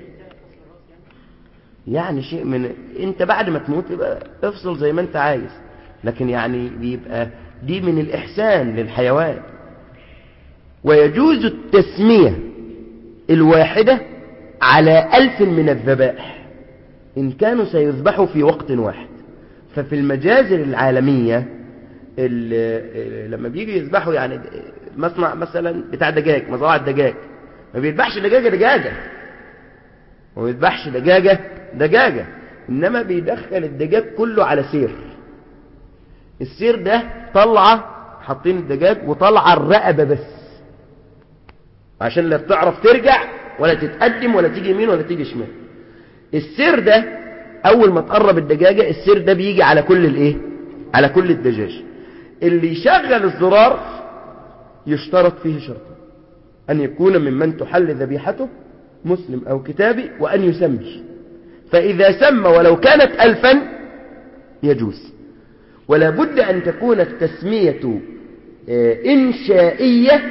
يعني شيء من انت بعد ما تموت يبقى افصل زي ما انت عايز لكن يعني بيبقى دي من الاحسان للحيوان ويجوز التسمية الواحدة على ألف من الذبائح إن كانوا سيذبحوا في وقت واحد ففي المجازر العالمية ال- ال- لما بيجي يذبحوا يعني مصنع مثلا بتاع دجاج مزرعة دجاج ما بيذبحش دجاجة دجاجة ما بيذبحش دجاجة دجاجة إنما بيدخل الدجاج كله على سير السير ده طلعة حاطين الدجاج وطلع الرقبة بس عشان لا بتعرف ترجع ولا تتقدم ولا تيجي يمين ولا تيجي شمال السير ده اول ما تقرب الدجاجة السير ده بيجي على كل الايه على كل الدجاج اللي يشغل الزرار يشترط فيه شرطا ان يكون ممن تحل ذبيحته مسلم او كتابي وان يسمي فاذا سمى ولو كانت الفا يجوز ولا بد ان تكون التسمية آه، انشائية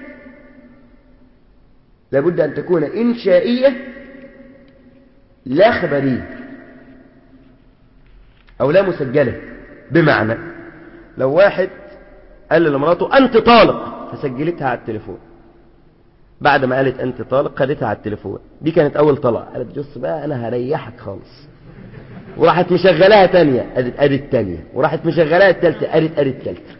لابد أن تكون إنشائية لا خبرية أو لا مسجلة بمعنى لو واحد قال لمراته أنت طالق فسجلتها على التليفون بعد ما قالت أنت طالق خدتها على التليفون دي كانت أول طلاق قالت جص بقى أنا هريحك خالص وراحت مشغلاها تانية قالت قالت تانية وراحت مشغلاها التالتة قالت قالت تالتة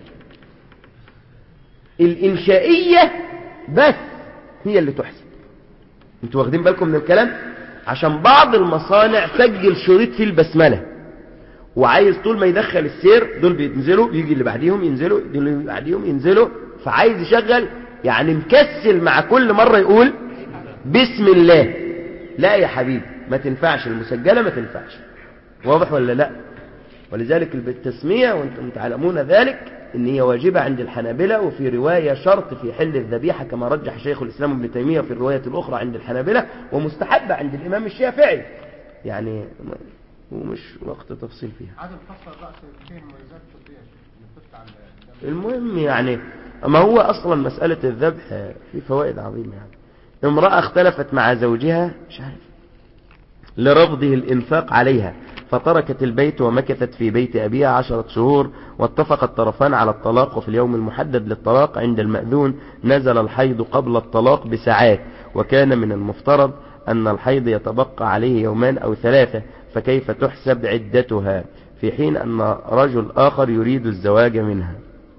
الإنشائية بس هي اللي تحسب انتوا واخدين بالكم من الكلام عشان بعض المصانع سجل شريط فيه البسملة وعايز طول ما يدخل السير دول بينزلوا يجي اللي بعديهم ينزلوا دول اللي بعديهم ينزلوا فعايز يشغل يعني مكسل مع كل مرة يقول بسم الله لا يا حبيبي ما تنفعش المسجلة ما تنفعش واضح ولا لا ولذلك بالتسمية وانتم تعلمون ذلك ان هي واجبة عند الحنابلة وفي رواية شرط في حل الذبيحة كما رجح شيخ الإسلام ابن تيمية في الرواية الأخرى عند الحنابلة ومستحبة عند الإمام الشافعي يعني ومش وقت تفصيل فيها عدم فصل الرأس فيه مميزات طبية اللي بتطلع الدم المهم يعني ما هو أصلا مسألة الذبح في فوائد عظيمة يعني امرأة اختلفت مع زوجها مش عارف لرفضه الإنفاق عليها فتركت البيت ومكثت في بيت أبيها عشرة شهور واتفق الطرفان على الطلاق وفي اليوم المحدد للطلاق عند المأذون نزل الحيض قبل الطلاق بساعات وكان من المفترض أن الحيض يتبقى عليه يومان أو ثلاثة فكيف تحسب عدتها في حين أن رجل آخر يريد الزواج منها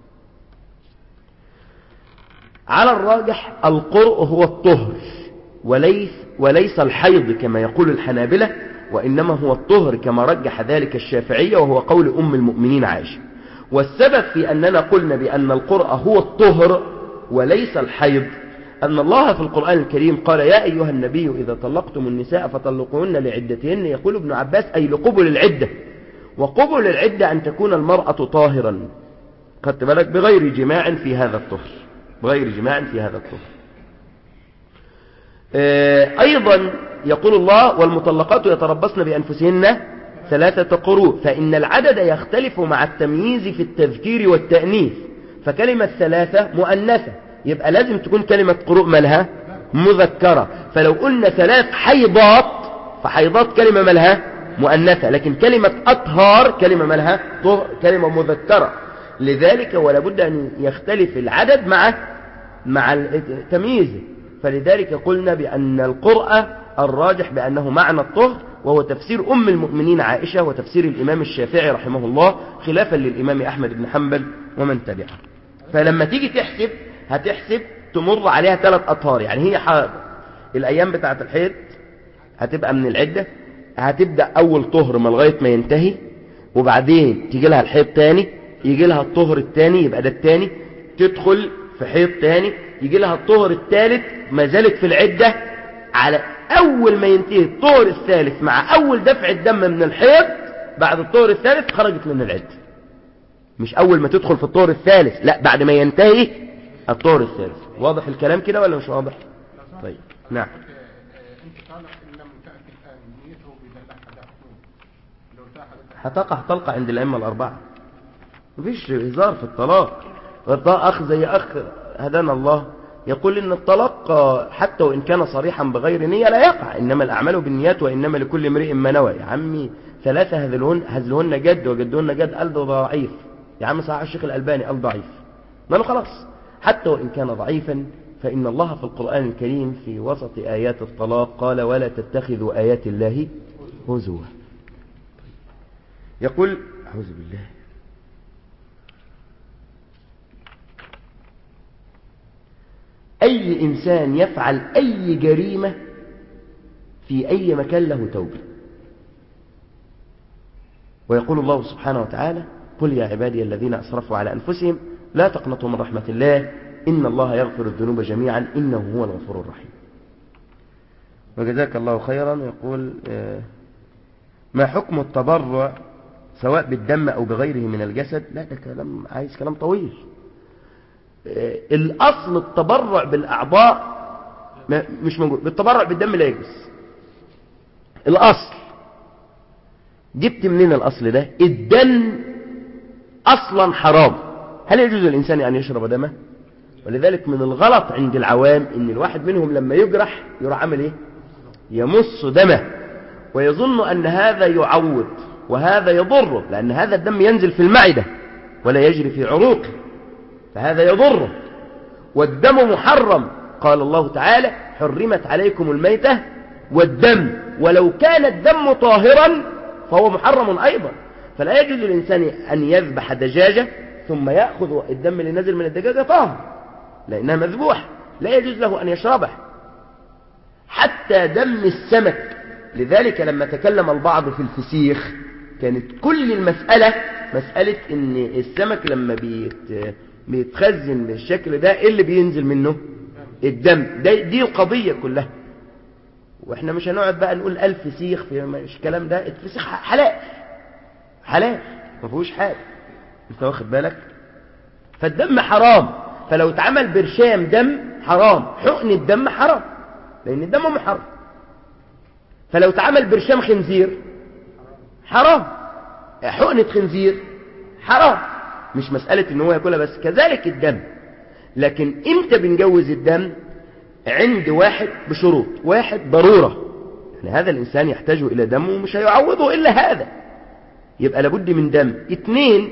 على الراجح القرء هو الطهر وليس, وليس الحيض كما يقول الحنابلة وإنما هو الطهر كما رجح ذلك الشافعية وهو قول أم المؤمنين عائشة والسبب في أننا قلنا بأن القرء هو الطهر وليس الحيض أن الله في القرآن الكريم قال يا أيها النبي إذا طلقتم النساء فطلقوهن لعدتهن يقول ابن عباس أي لقبل العدة وقبل العدة أن تكون المرأة طاهرا خدت بالك بغير جماع في هذا الطهر بغير جماع في هذا الطهر آه، أيضا يقول الله والمطلقات يتربصن بأنفسهن ثلاثة قروء فإن العدد يختلف مع التمييز في التذكير والتأنيث فكلمة ثلاثة مؤنثة يبقى لازم تكون كلمة قروء مالها مذكرة فلو قلنا ثلاث حيضات فحيضات كلمة مالها مؤنثة لكن كلمة أطهار كلمة مالها طهر كلمة مذكرة لذلك ولا بد أن يختلف العدد مع مع التمييز فلذلك قلنا بأن القرأة الراجح بأنه معنى الطهر وهو تفسير أم المؤمنين عائشة وتفسير الإمام الشافعي رحمه الله خلافا للإمام أحمد بن حنبل ومن تبعها فلما تيجي تحسب هتحسب تمر عليها ثلاث أطهار يعني هي حائض الأيام بتاعة الحيض هتبقى من العدة هتبدأ أول طهر ما لغاية ما ينتهي وبعدين تيجي لها الحيض تاني يجي لها الطهر التاني يبقى ده التاني تدخل في حيض تاني يجي لها الطهر الثالث ما زالت في العدة على أول ما ينتهي الطهر الثالث مع أول دفع الدم من الحيض بعد الطهر الثالث خرجت من العدة مش أول ما تدخل في الطهر الثالث لا بعد ما ينتهي الطهر الثالث واضح الكلام كده ولا مش واضح طيب نعم انت طالق ان لم تأتي الآن نيته بدلعها ده حكم لو ارتاح حضرتك هتقع طلقة عند الأئمة الأربعة مفيش هزار في الطلاق الطلاق أخ زي أخ هدانا الله يقول إن الطلاق حتى وإن كان صريحا بغير نية لا يقع إنما الأعمال بالنيات وإنما لكل امرئ ما نوى يا عمي ثلاثة هزلهن, هزلهن جد وجدهن جد قال ده ضعيف يا عم صحيح الشيخ الألباني قال ضعيف ما له خلاص حتى وإن كان ضعيفا فإن الله في القرآن الكريم في وسط آيات الطلاق قال ولا تتخذوا آيات الله هزوا يقول أعوذ بالله أي إنسان يفعل أي جريمة في أي مكان له توبة ويقول الله سبحانه وتعالى قل يا عبادي الذين أسرفوا على أنفسهم لا تقنطوا من رحمة الله إن الله يغفر الذنوب جميعا إنه هو الغفور الرحيم وجزاك الله خيرا يقول ما حكم التبرع سواء بالدم أو بغيره من الجسد لا ده كلام عايز كلام طويل الأصل التبرع بالأعضاء مش موجود بالتبرع بالدم لا يجوز الأصل جبت منين الأصل ده الدم أصلا حرام هل يجوز للإنسان أن يشرب دمه ولذلك من الغلط عند العوام ان الواحد منهم لما يجرح يروح عامل ايه يمص دمه ويظن ان هذا يعوض وهذا يضره لان هذا الدم ينزل في المعدة ولا يجري في عروقه فهذا يضره والدم محرم قال الله تعالى حرمت عليكم الميتة والدم ولو كان الدم طاهرا فهو محرم أيضا فلا يجوز للإنسان أن يذبح دجاجة ثم يأخذ الدم اللي نزل من الدجاجة طاهر لأنها مذبوحة لا يجوز له أن يشربه حتى دم السمك لذلك لما تكلم البعض في الفسيخ كانت كل المسألة مسألة ان السمك لما بيت بيتخزن بالشكل ده ايه اللي بينزل منه الدم ده دي القضية كلها واحنا مش هنقعد بقى نقول ألف فسيخ في مش الكلام ده الفسيخ حلال حلال ما فيهوش حاجة انت واخد بالك فالدم حرام فلو اتعمل برشام دم حرام حقن الدم حرام لان الدم محرم فلو اتعمل برشام خنزير حرام حقنة خنزير حرام مش مسألة ان هو ياكلها بس كذلك الدم لكن امتى بنجوز الدم عند واحد بشروط واحد ضرورة يعني هذا الانسان يحتاج الى دم ومش هيعوضه الا هذا يبقى لابد من دم اتنين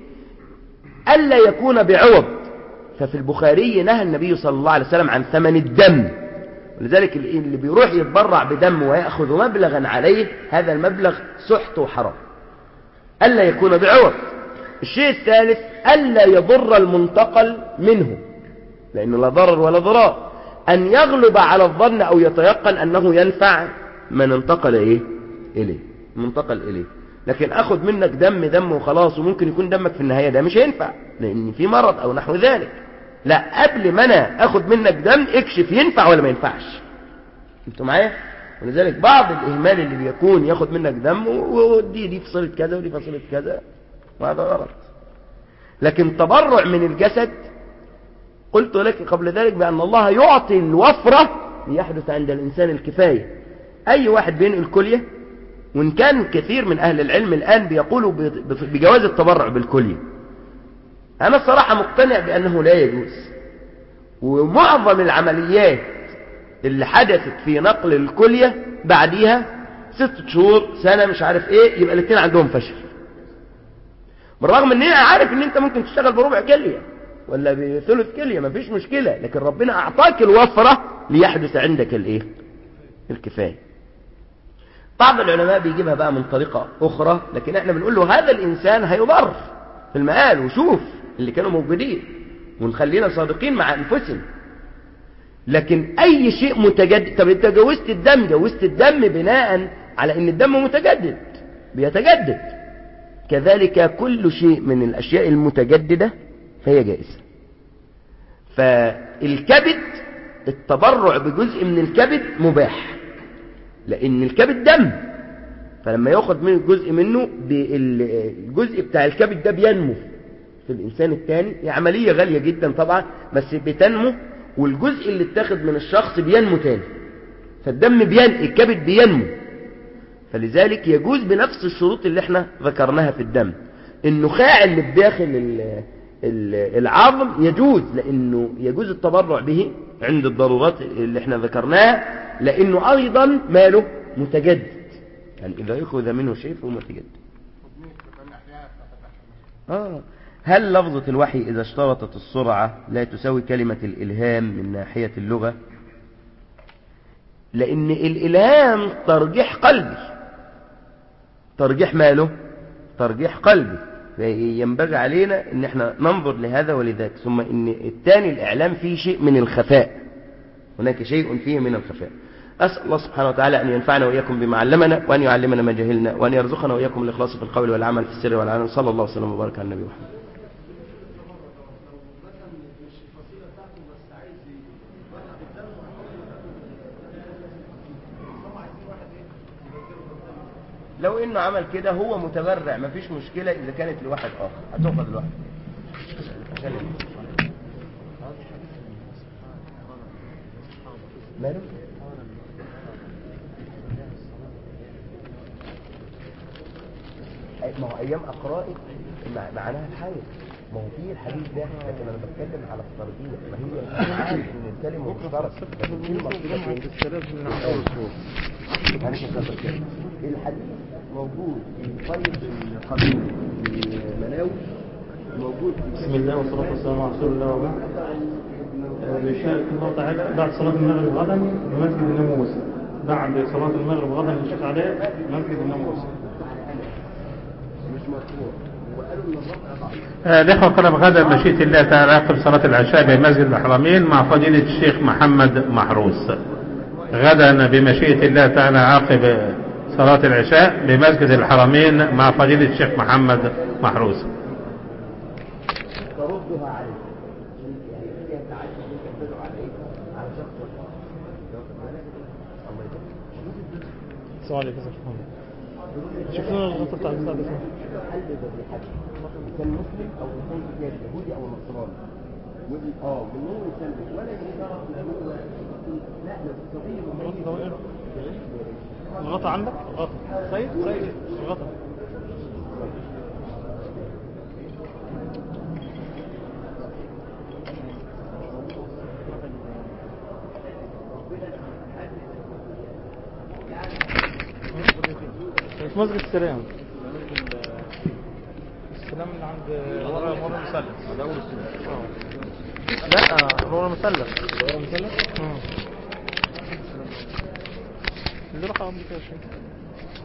الا يكون بعوض ففي البخاري نهى النبي صلى الله عليه وسلم عن ثمن الدم ولذلك اللي بيروح يتبرع بدم ويأخذ مبلغا عليه هذا المبلغ سحت وحرام ألا يكون بعوض الشيء الثالث ألا يضر المنتقل منه لأنه لا ضرر ولا ضرار أن يغلب على الظن أو يتيقن أنه ينفع من انتقل إيه إليه منتقل إليه لكن أخذ منك دم دم وخلاص وممكن يكون دمك في النهاية ده مش هينفع لأن في مرض أو نحو ذلك لا قبل ما أنا أخذ منك دم اكشف ينفع ولا ما ينفعش انتوا معايا ولذلك بعض الإهمال اللي بيكون ياخد منك دم ودي دي فصيلة كذا ودي فصيلة كذا وهذا غلط لكن تبرع من الجسد قلت لك قبل ذلك بأن الله يعطي الوفرة ليحدث عند الإنسان الكفاية أي واحد بينقل كلية وإن كان كثير من أهل العلم الآن بيقولوا بجواز التبرع بالكلية أنا الصراحة مقتنع بأنه لا يجوز ومعظم العمليات اللي حدثت في نقل الكلية بعديها ست شهور سنة مش عارف ايه يبقى الاثنين عندهم فشل بالرغم ان انا عارف ان انت ممكن تشتغل بربع كلية ولا بثلث كلية مفيش مشكلة لكن ربنا اعطاك الوفرة ليحدث عندك الايه الكفاية بعض العلماء بيجيبها بقى من طريقة اخرى لكن احنا بنقول له هذا الانسان هيضر في المقال وشوف اللي كانوا موجودين ونخلينا صادقين مع أنفسنا لكن أي شيء متجدد طب أنت جوزت الدم جوزت الدم بناء على أن الدم متجدد بيتجدد كذلك كل شيء من الأشياء المتجددة فهي جائزة فالكبد التبرع بجزء من الكبد مباح لأن الكبد دم فلما ياخد منه جزء منه الجزء بتاع الكبد ده بينمو في الإنسان الثاني هي عملية غالية جدا طبعا بس بتنمو والجزء اللي اتاخد من الشخص بينمو تاني فالدم بين الكبد بينمو فلذلك يجوز بنفس الشروط اللي احنا ذكرناها في الدم النخاع اللي بداخل العظم يجوز لانه يجوز التبرع به عند الضرورات اللي احنا ذكرناها لانه ايضا ماله متجدد يعني اذا يأخذ منه شيء فهو متجدد آه. هل لفظة الوحي إذا اشترطت السرعة لا تساوي كلمة الإلهام من ناحية اللغة لأن الإلهام ترجيح قلبي ترجيح ماله ترجيح قلبي ينبغي علينا ان احنا ننظر لهذا ولذاك ثم ان الثاني الاعلام فيه شيء من الخفاء هناك شيء فيه من الخفاء أسأل الله سبحانه وتعالى أن ينفعنا وإياكم بما علمنا وأن يعلمنا ما جهلنا وأن يرزقنا وإياكم الإخلاص في القول والعمل في السر والعلن صلى الله وسلم وبارك على النبي محمد لو انه عمل كده هو متبرع مفيش مشكلة اذا كانت لواحد اخر هتاخد لواحد ماله ما هو ايام اقرائك معناها الحياة ما هو في الحديث ده لكن انا بتكلم على الترجيح ما هي عارف ان الكلمه مشتركه لكن الكلمه الحديث موجود في طيب القبيل في مناوي موجود بسم الله والصلاة والسلام على رسول الله وبعد نشارك الله تعالى بعد صلاة المغرب غدا بمسجد الناموس بعد صلاة المغرب غدا للشيخ علاء مسجد الناموس مش مشروع وقالوا ان الرفع ضعيف الإخوة طلب غدا مشيئة الله تعالى عقب صلاة العشاء بمسجد الحرمين مع فضيلة الشيخ محمد محروس غدا بمشيئة الله تعالى عقب صلاة العشاء بمسجد الحرمين مع فضيلة الشيخ محمد محروس تردها عليه يعني فيها تعدي انت تدعو على ايه على شخص واخد بالك الله يبارك السلام عليكم شوفنا الغطاء بتاع البتاع ده حل بدي حد كان مسلم او انسان كتاب يهودي او نصراني ودي اه من هو يسلم ولا يجرب ان هو لا لو صغير الغطاء ده وين؟ الغطاء عندك؟ الغطاء سيد سيد الغطاء في مسجد السلام السلام اللي عند ورا ورا المثلث ده اول السلام لا ورا المثلث ورا المثلث اه اللي راح قبل كده شويه